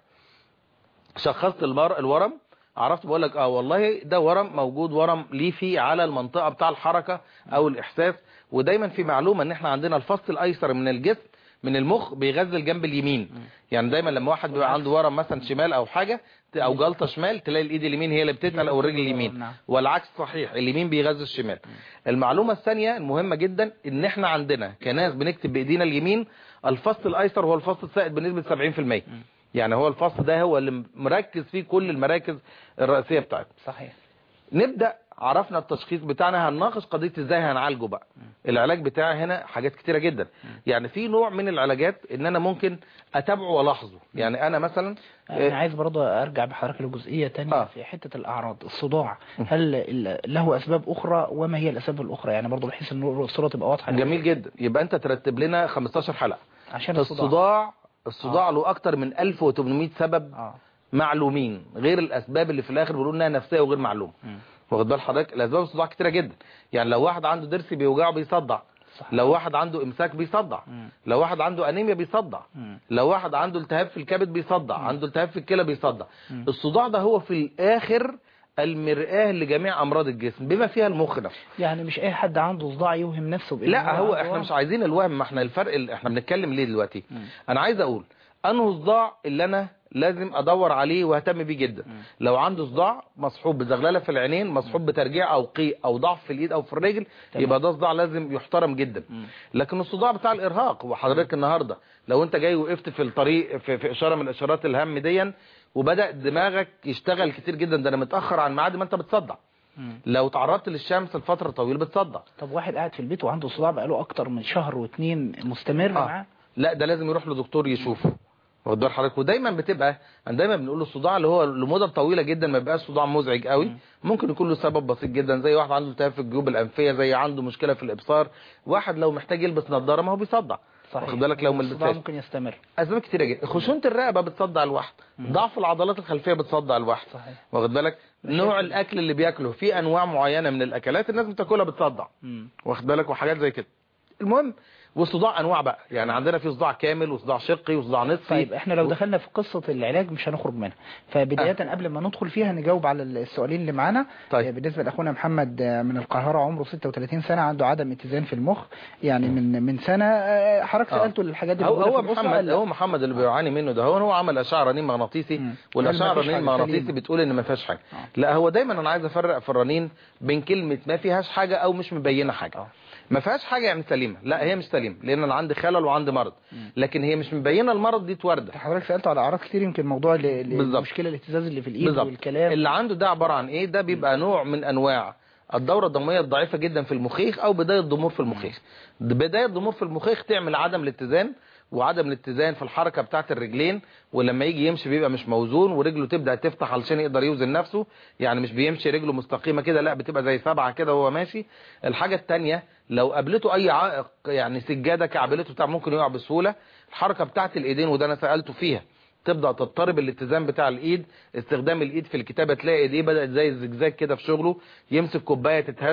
شخصت المر... الورم عرفت بقول لك اه والله ده ورم موجود ورم ليفي على المنطقه بتاع الحركه او الاحساس ودايما في معلومه ان احنا عندنا الفص الايسر من الجسم من المخ بيغذي الجنب اليمين يعني دايما لما واحد بيبقى عنده ورم مثلا شمال او حاجه ت- او جلطه شمال تلاقي الايد اليمين هي اللي بتتقل او الرجل اليمين نعم. والعكس صحيح اليمين بيغذي الشمال المعلومه الثانيه المهمه جدا ان احنا عندنا كناس بنكتب بايدينا اليمين الفص الايسر هو الفص السائد بنسبه 70% يعني هو الفص ده هو اللي مركز فيه كل المراكز الرئيسيه بتاعتنا صحيح نبدا عرفنا التشخيص بتاعنا هنناقش قضيه ازاي هنعالجه بقى العلاج بتاعي هنا حاجات كتيره جدا يعني في نوع من العلاجات ان انا ممكن اتابعه والاحظه يعني انا مثلا انا عايز برضه ارجع بحضرتك لجزئيه تانية آه. في حته الاعراض الصداع هل ال- له اسباب اخرى وما هي الاسباب الاخرى يعني برضه بحيث ان الصوره تبقى واضحه جميل جدا يبقى انت ترتب لنا 15 حلقه عشان الصداع الصداع الصداع له اكتر من 1800 سبب اه معلومين غير الاسباب اللي في الاخر بيقولوا انها نفسيه وغير معلومه مم. واخد بال حضرتك الاسباب الصداع كتيره جدا يعني لو واحد عنده ضرس بيوجعه بيصدع صح. لو واحد عنده امساك بيصدع مم. لو واحد عنده انيميا بيصدع مم. لو واحد عنده التهاب في الكبد بيصدع عنده التهاب في الكلى بيصدع الصداع ده هو في الاخر المرآة لجميع امراض الجسم بما فيها المخ نفسه يعني مش اي حد عنده صداع يوهم نفسه بإن لا هو عنده احنا ورم. مش عايزين الوهم ما احنا الفرق اللي احنا بنتكلم ليه دلوقتي مم. انا عايز اقول انه صداع اللي انا لازم ادور عليه واهتم بيه جدا لو عنده صداع مصحوب بزغلله في العينين مصحوب بترجيع او قيء او ضعف في الايد او في الرجل تمام. يبقى ده صداع لازم يحترم جدا لكن الصداع بتاع الارهاق وحضرتك النهارده لو انت جاي وقفت في الطريق في, في اشاره من اشارات الهم ديا وبدا دماغك يشتغل كتير جدا ده انا متاخر عن ميعادي ما انت بتصدع مم. لو تعرضت للشمس لفتره طويله بتصدع طب واحد قاعد في البيت وعنده صداع بقاله اكتر من شهر واتنين مستمر آه. معاه لا ده لازم يروح لدكتور يشوفه واخد بال حضرتك ودايما بتبقى أنا دايما بنقول له الصداع اللي هو لمده طويله جدا ما بيبقاش صداع مزعج قوي ممكن يكون له سبب بسيط جدا زي واحد عنده التهاب في الجيوب الانفيه زي عنده مشكله في الابصار واحد لو محتاج يلبس نظاره ما هو بيصدع صحيح واخد بالك لو ما الصداع لبسهاش ممكن يستمر اسباب كتيره جدا خشونه الرقبه بتصدع الواحد ضعف العضلات الخلفيه بتصدع الواحد صحيح واخد بالك نوع الاكل اللي بياكله في انواع معينه من الاكلات الناس بتاكلها بتصدع مم. واخد بالك وحاجات زي كده المهم والصداع انواع بقى يعني عندنا في صداع كامل وصداع شقي وصداع نصفي طيب احنا لو دخلنا في قصة العلاج مش هنخرج منها فبداية قبل ما ندخل فيها نجاوب على السؤالين اللي معانا طيب. آه، بالنسبة لأخونا محمد آه، من القاهرة عمره 36 سنة عنده عدم اتزان في المخ يعني من من سنة آه، حضرتك آه. سألته الحاجات دي هو موجودة هو في الأسرة محمد ولا لا؟ هو محمد اللي بيعاني منه ده هو هو عمل اشعه رنين مغناطيسي مم. والاشعه قال مفيش الرنين حاجة المغناطيسي سليمة. بتقول ان ما فيهاش حاجه آه. لا هو دايما انا عايز افرق في الرنين بين كلمه ما فيهاش حاجه او مش مبينه حاجه آه. ما فيهاش حاجه يعني سليمه لا هي مش سليمه لان انا عندي خلل وعندي مرض لكن هي مش مبينه المرض دي ورده حضرتك سألته على أعراض كتير يمكن موضوع ال- ال- بالظبط. المشكلة الاهتزاز اللي في الإيد بالظبط والكلام اللي عنده ده عباره عن ايه ده بيبقى نوع من انواع الدوره الدمويه الضعيفه جدا في المخيخ او بدايه ضمور في المخيخ بدايه ضمور في المخيخ تعمل عدم الاتزان وعدم الاتزان في الحركه بتاعه الرجلين ولما يجي يمشي بيبقى مش موزون ورجله تبدا تفتح علشان يقدر يوزن نفسه يعني مش بيمشي رجله مستقيمه كده لا بتبقى زي سبعه كده وهو ماشي الحاجه الثانيه لو قابلته اي عائق يعني سجاده كعبلته بتاع ممكن يقع بسهوله الحركه بتاعه الايدين وده انا سالته فيها تبدا تضطرب الاتزان بتاع الايد استخدام الايد في الكتابه تلاقي ايديه بدات زي الزجزاج كده في شغله يمسك كوبايه تتهز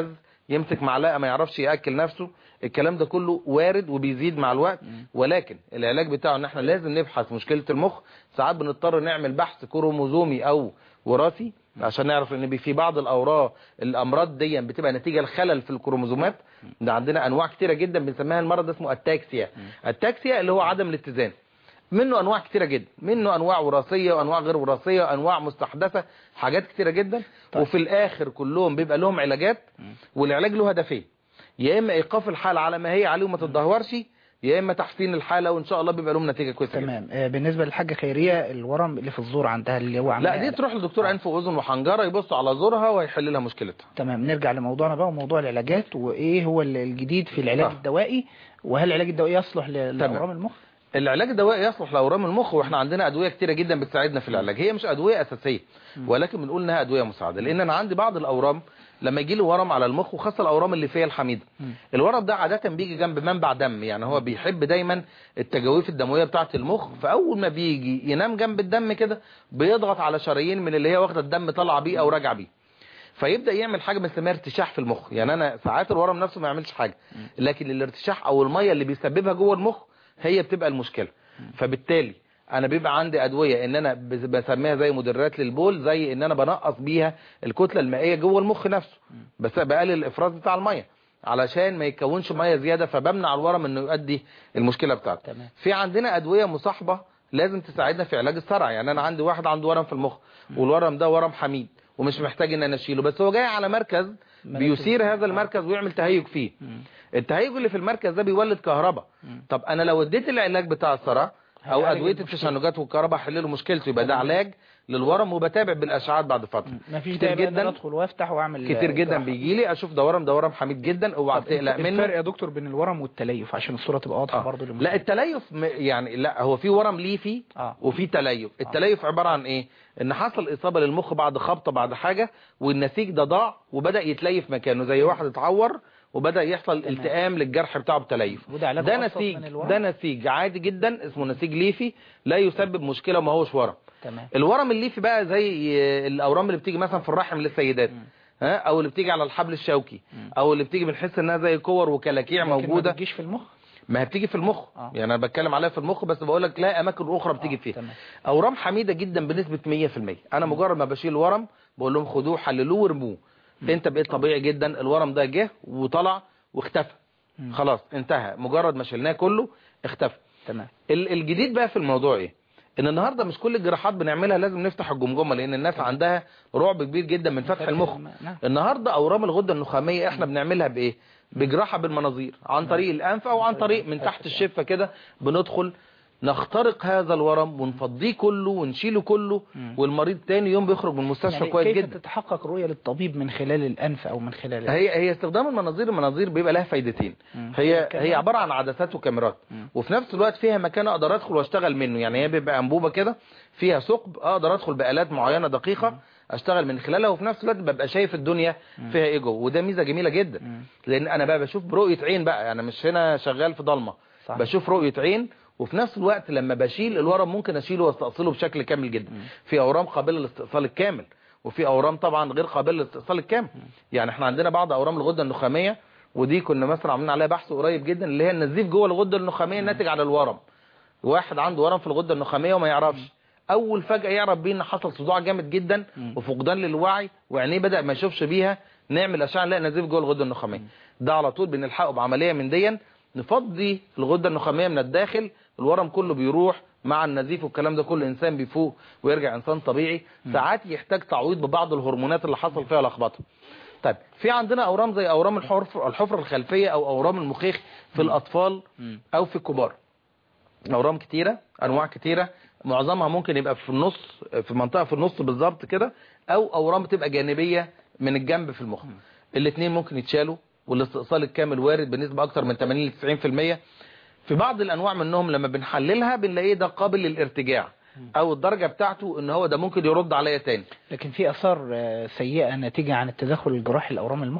يمسك معلقه ما يعرفش ياكل نفسه الكلام ده كله وارد وبيزيد مع الوقت ولكن العلاج بتاعه ان احنا لازم نبحث مشكله المخ ساعات بنضطر نعمل بحث كروموزومي او وراثي عشان نعرف ان في بعض الاوراق الامراض دي بتبقى نتيجه الخلل في الكروموزومات ده عندنا انواع كتيره جدا بنسميها المرض ده اسمه التاكسيا التاكسيا اللي هو عدم الاتزان منه انواع كتيره جدا منه انواع وراثيه وانواع غير وراثيه وانواع مستحدثه حاجات كتيره جدا طيب. وفي الاخر كلهم بيبقى لهم علاجات والعلاج له هدفين يا اما ايقاف الحاله على ما هي عليه وما تتدهورش يا اما تحسين الحاله وان شاء الله بيبقى لهم نتيجه كويسه تمام آه بالنسبه للحاجه خيريه الورم اللي في الزور عندها اللي هو لا دي تروح لدكتور انف واذن وحنجره يبص على زورها ويحل لها مشكلتها تمام نرجع لموضوعنا بقى وموضوع العلاجات وايه هو الجديد في العلاج صح. الدوائي وهل العلاج الدوائي يصلح لاورام المخ العلاج الدوائي يصلح لاورام المخ واحنا عندنا ادويه كتيره جدا بتساعدنا في العلاج هي مش ادويه اساسيه ولكن بنقول انها ادويه مساعده لان انا عندي بعض الاورام لما يجي لي ورم على المخ وخاصه الاورام اللي فيها الحميده الورم ده عاده بيجي جنب منبع دم يعني هو بيحب دايما التجاويف الدمويه بتاعه المخ فاول ما بيجي ينام جنب الدم كده بيضغط على شرايين من اللي هي واخده الدم طالعه بيه او راجعه بيه فيبدا يعمل حاجه بنسميها ارتشاح في المخ يعني انا ساعات الورم نفسه ما يعملش حاجه لكن الارتشاح او الميه اللي بيسببها جوه المخ هي بتبقى المشكله فبالتالي انا بيبقى عندي ادويه ان انا بسميها زي مدرات للبول زي ان انا بنقص بيها الكتله المائيه جوه المخ نفسه بس بقلل الافراز بتاع الميه علشان ما يتكونش ميه زياده فبمنع الورم انه يؤدي المشكله بتاعته تمام. في عندنا ادويه مصاحبه لازم تساعدنا في علاج الصرع يعني انا عندي واحد عنده ورم في المخ والورم ده ورم حميد ومش محتاج ان انا اشيله بس هو جاي على مركز بيثير هذا المركز ويعمل تهيج فيه التهيج اللي في المركز ده بيولد كهرباء طب انا لو اديت العلاج بتاع الصرع او ادويه التشنجات والكهرباء احل له مشكلته يبقى ده علاج للورم وبتابع بالاشعاعات بعد فتره مفيش داعي جدا ادخل وافتح واعمل كتير جدا بيجي لي اشوف ده ورم ده ورم حميد جدا اوعى تقلق منه الفرق يا دكتور بين الورم والتليف عشان الصوره تبقى واضحه آه. برضه لا التليف يعني لا هو في ورم ليفي آه. وفي تليف التليف عباره عن ايه ان حصل اصابه للمخ بعد خبطه بعد حاجه والنسيج ده ضاع وبدا يتليف مكانه زي واحد اتعور وبدا يحصل التئام للجرح بتاعه بتليف وده علاج ده أبسط نسيج من الورم؟ ده نسيج عادي جدا اسمه نسيج ليفي لا يسبب مشكله وما هوش ورم تمام الورم الليفي بقى زي الاورام اللي بتيجي مثلا في الرحم للسيدات ها او اللي بتيجي على الحبل الشوكي او اللي بتيجي بنحس انها زي كور وكلاكيع لكن ما موجوده بتجيش في المخ ما هي بتيجي في المخ آه. يعني انا بتكلم عليها في المخ بس بقول لك لا اماكن اخرى بتيجي آه، فيها تمام. اورام حميده جدا بنسبه 100% انا مجرد ما بشيل ورم بقول لهم خدوه حللوه وارموه انت بقيت طبيعي جدا الورم ده جه وطلع واختفى خلاص انتهى مجرد ما شلناه كله اختفى تمام ال- الجديد بقى في الموضوع ايه ان النهارده مش كل الجراحات بنعملها لازم نفتح الجمجمه لان الناس عندها رعب كبير جدا من فتح المخ نعم. النهارده اورام الغده النخاميه احنا بنعملها بايه بجراحه بالمناظير عن طريق الانف او عن طريق من تحت الشفه كده بندخل نخترق هذا الورم ونفضيه كله ونشيله كله والمريض تاني يوم بيخرج من المستشفى يعني كويس كيف جدا تتحقق رؤية للطبيب من خلال الأنف أو من خلال هي هي استخدام المناظير المناظير بيبقى لها فايدتين مم. هي كمان. هي عباره عن عدسات وكاميرات وفي نفس الوقت فيها مكان اقدر ادخل واشتغل منه يعني هي بيبقى انبوبه كده فيها ثقب اقدر ادخل بالات معينه دقيقه اشتغل من خلالها وفي نفس الوقت ببقى شايف الدنيا فيها ايه جوه وده ميزه جميله جدا لان انا بقى بشوف برؤيه عين بقى انا مش هنا شغال في ضلمه صح. بشوف رؤيه عين وفي نفس الوقت لما بشيل الورم ممكن اشيله واستأصله بشكل كامل جدا في اورام قابله للاستئصال الكامل وفي اورام طبعا غير قابله للاستئصال الكامل يعني احنا عندنا بعض اورام الغده النخاميه ودي كنا مثلا عاملين عليها بحث قريب جدا اللي هي النزيف جوه الغده النخاميه الناتج على الورم واحد عنده ورم في الغده النخاميه وما يعرفش اول فجاه يعرف بيه ان حصل صداع جامد جدا وفقدان للوعي وعينيه بدا ما يشوفش بيها نعمل اشعه نلاقي نزيف جوه الغده النخاميه ده على طول بنلحقه بعمليه من دي نفضي الغده النخاميه من الداخل الورم كله بيروح مع النزيف والكلام ده كله انسان بيفوق ويرجع انسان طبيعي ساعات يحتاج تعويض ببعض الهرمونات اللي حصل فيها لخبطه طيب في عندنا اورام زي اورام الحفر الحفره الخلفيه او اورام المخيخ في الاطفال او في الكبار اورام كتيره انواع كتيره معظمها ممكن يبقى في النص في منطقه في النص بالظبط كده او اورام بتبقى جانبيه من الجنب في المخ الاثنين ممكن يتشالوا والاستئصال الكامل وارد بنسبه اكتر من 80 ل 90% في بعض الانواع منهم لما بنحللها بنلاقيه ده قابل للارتجاع او الدرجه بتاعته ان هو ده ممكن يرد عليا تاني لكن في اثار آه، سيئه ناتجه عن التدخل الجراحي لاورام المخ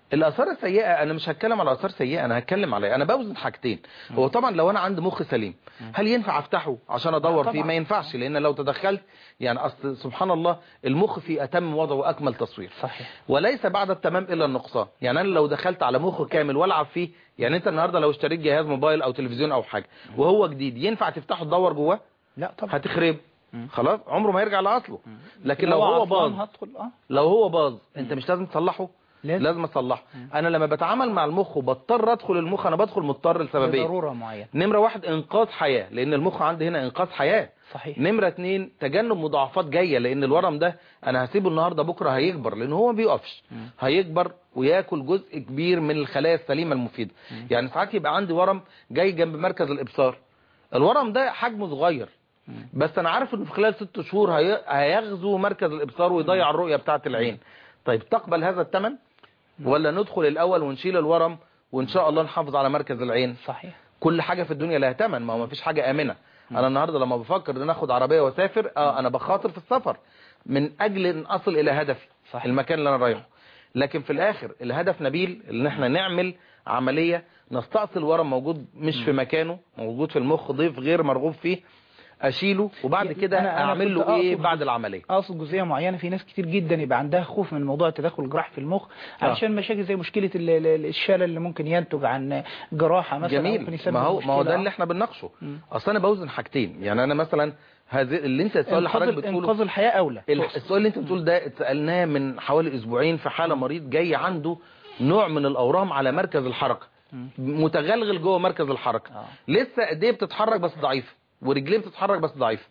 الاثار السيئه انا مش هتكلم على اثار سيئه انا هتكلم على انا بوزن حاجتين هو طبعا لو انا عندي مخ سليم هل ينفع افتحه عشان ادور طبعاً. فيه ما ينفعش لان لو تدخلت يعني اصل سبحان الله المخ في اتم وضع واكمل تصوير صحيح وليس بعد التمام الا النقصان يعني انا لو دخلت على مخ كامل والعب فيه يعني انت النهارده لو اشتريت جهاز موبايل او تلفزيون او حاجه وهو جديد ينفع تفتحه تدور جواه لا طبعا هتخرب خلاص عمره ما يرجع لاصله لكن لو لو هو عطلان باظ هدخل اه لو هو باظ انت مش لازم تصلحه لازم. لازم اصلحه انا لما بتعامل مع المخ وبضطر ادخل المخ انا بدخل مضطر لسببين ضرورة معينة نمره واحد انقاذ حياه لان المخ عندي هنا انقاذ حياه صحيح نمره اتنين تجنب مضاعفات جايه لان الورم ده انا هسيبه النهارده بكره هيكبر لان هو ما بيقفش هيكبر وياكل جزء كبير من الخلايا السليمه المفيده يعني ساعات يبقى عندي ورم جاي جنب مركز الابصار الورم ده حجمه صغير بس انا عارف انه في خلال ست شهور هي- هيغزو مركز الابصار ويضيع الرؤيه بتاعه العين طيب تقبل هذا الثمن ولا ندخل الاول ونشيل الورم وان شاء الله نحافظ على مركز العين صحيح كل حاجه في الدنيا لها ثمن ما هو ما فيش حاجه امنه انا النهارده لما بفكر ان أنا اخد عربيه واسافر اه انا بخاطر في السفر من اجل ان اصل الى هدفي صحيح. المكان اللي انا رايحه لكن في الاخر الهدف نبيل ان احنا نعمل عمليه نستأصل ورم موجود مش في مكانه موجود في المخ ضيف غير مرغوب فيه اشيله وبعد يعني كده أنا- أنا اعمل كنت له ايه أقصد- بعد العمليه اقصد جزئيه معينه في ناس كتير جدا يبقى عندها خوف من موضوع التدخل الجراحي في المخ علشان مشاكل زي مشكله ال- ال- الشلل اللي ممكن ينتج عن جراحه مثلا ممكن جميل يسبب ما هو ما هو مشكلة. ده اللي احنا بنناقشه اصل انا بوزن حاجتين يعني انا مثلا هذه اللي انت السؤال اللي حضرتك انقاذ بتقوله انقاذ الحياه اولى الح- السؤال اللي انت بتقول ده اتسالناه من حوالي اسبوعين في حاله مريض جاي عنده نوع من الاورام على مركز الحركه متغلغل جوه مركز الحركه آه. لسه ايديه بتتحرك بس ضعيفه ورجليه بتتحرك بس ضعيفه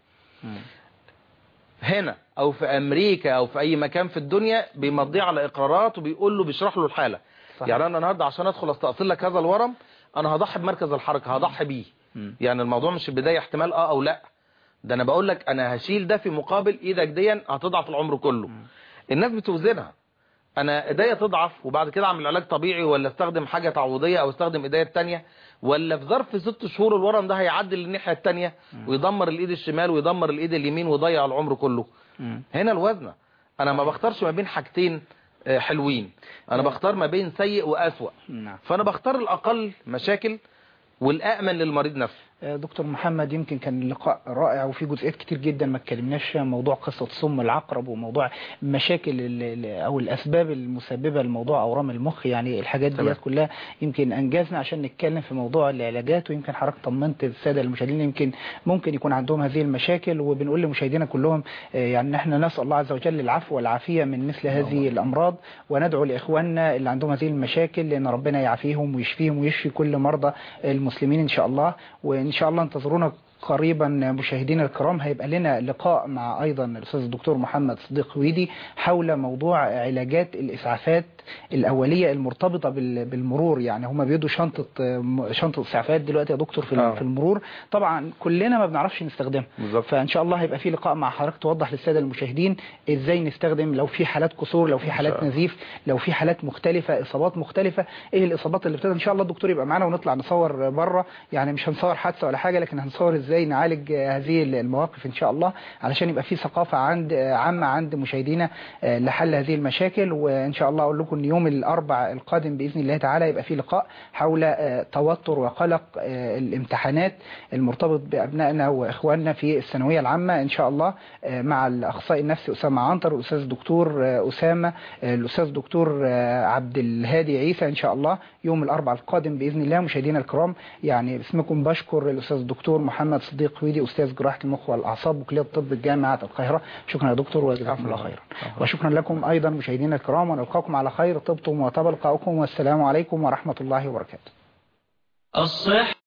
هنا او في امريكا او في اي مكان في الدنيا بيمضيه على اقرارات وبيقول له بيشرح له الحاله صحيح. يعني انا النهارده عشان ادخل استأصل لك هذا الورم انا هضحي بمركز الحركه هضحي بيه يعني الموضوع مش البدايه احتمال اه او لا ده انا بقول لك انا هشيل ده في مقابل ايدك دي هتضعف العمر كله الناس بتوزنها انا ايديا تضعف وبعد كده اعمل علاج طبيعي ولا استخدم حاجه تعويضيه او استخدم ايديا التانية ولا في ظرف ست شهور الورم ده هيعدل للناحيه التانية ويدمر الايد الشمال ويدمر الايد اليمين ويضيع العمر كله هنا الوزنه انا ما بختارش ما بين حاجتين آه، حلوين انا بختار ما بين سيء واسوأ نعم فانا بختار الاقل مشاكل والامن للمريض نفسه آه، دكتور محمد يمكن كان اللقاء رائع وفي جزئيات كتير جدا ما اتكلمناش فيها موضوع قصة سم العقرب وموضوع مشاكل ال- ال- او الاسباب المسببة لموضوع اورام المخ يعني الحاجات تمام. دي كلها يمكن انجزنا عشان نتكلم في موضوع العلاجات ويمكن حضرتك طمنت السادة المشاهدين يمكن ممكن يكون عندهم هذه المشاكل وبنقول لمشاهدينا كلهم آه، يعني احنا نسأل الله عز وجل العفو والعافية من مثل هذه الامراض وندعو لاخواننا اللي عندهم هذه المشاكل لان ربنا يعافيهم ويشفيهم ويشفي كل مرضى المسلمين ان شاء الله وان شاء الله انتظرونا قريبا مشاهدينا الكرام هيبقى لنا لقاء مع ايضا الاستاذ الدكتور محمد صديق ويدي حول موضوع علاجات الاسعافات الاوليه المرتبطه بال- بالمرور يعني هم بيدوا شنطه شنطه اسعافات دلوقتي يا دكتور في آه. في المرور طبعا كلنا ما بنعرفش نستخدمها بالظبط. فان شاء الله هيبقى في لقاء مع حضرتك توضح للساده المشاهدين ازاي نستخدم لو في حالات كسور لو في حالات الله. نزيف لو في حالات مختلفه اصابات مختلفه ايه الاصابات اللي بتبقى ان شاء الله الدكتور يبقى معانا ونطلع نصور بره يعني مش هنصور حادثه ولا حاجه لكن هنصور ازاي نعالج هذه المواقف ان شاء الله علشان يبقى في ثقافه عند عامه عند مشاهدينا لحل هذه المشاكل وان شاء الله اقول لكم ان يوم الاربع القادم باذن الله تعالى يبقى في لقاء حول آه، توتر وقلق آه، الامتحانات المرتبط بابنائنا واخواننا في الثانويه العامه ان شاء الله آه، مع الاخصائي النفسي اسامه عنتر والاستاذ الدكتور آه، اسامه آه، الاستاذ الدكتور آه، عبد الهادي عيسى ان شاء الله يوم الاربع القادم باذن الله مشاهدينا الكرام يعني باسمكم بشكر الاستاذ الدكتور محمد صديق ويدي استاذ جراحه المخ والاعصاب وكليه الطب جامعه القاهره شكرا يا دكتور وجزاكم الله خيرا وشكرا لكم ايضا مشاهدينا الكرام ونلقاكم على خير طبتم وطاب لقاؤكم والسلام عليكم ورحمه الله وبركاته الصح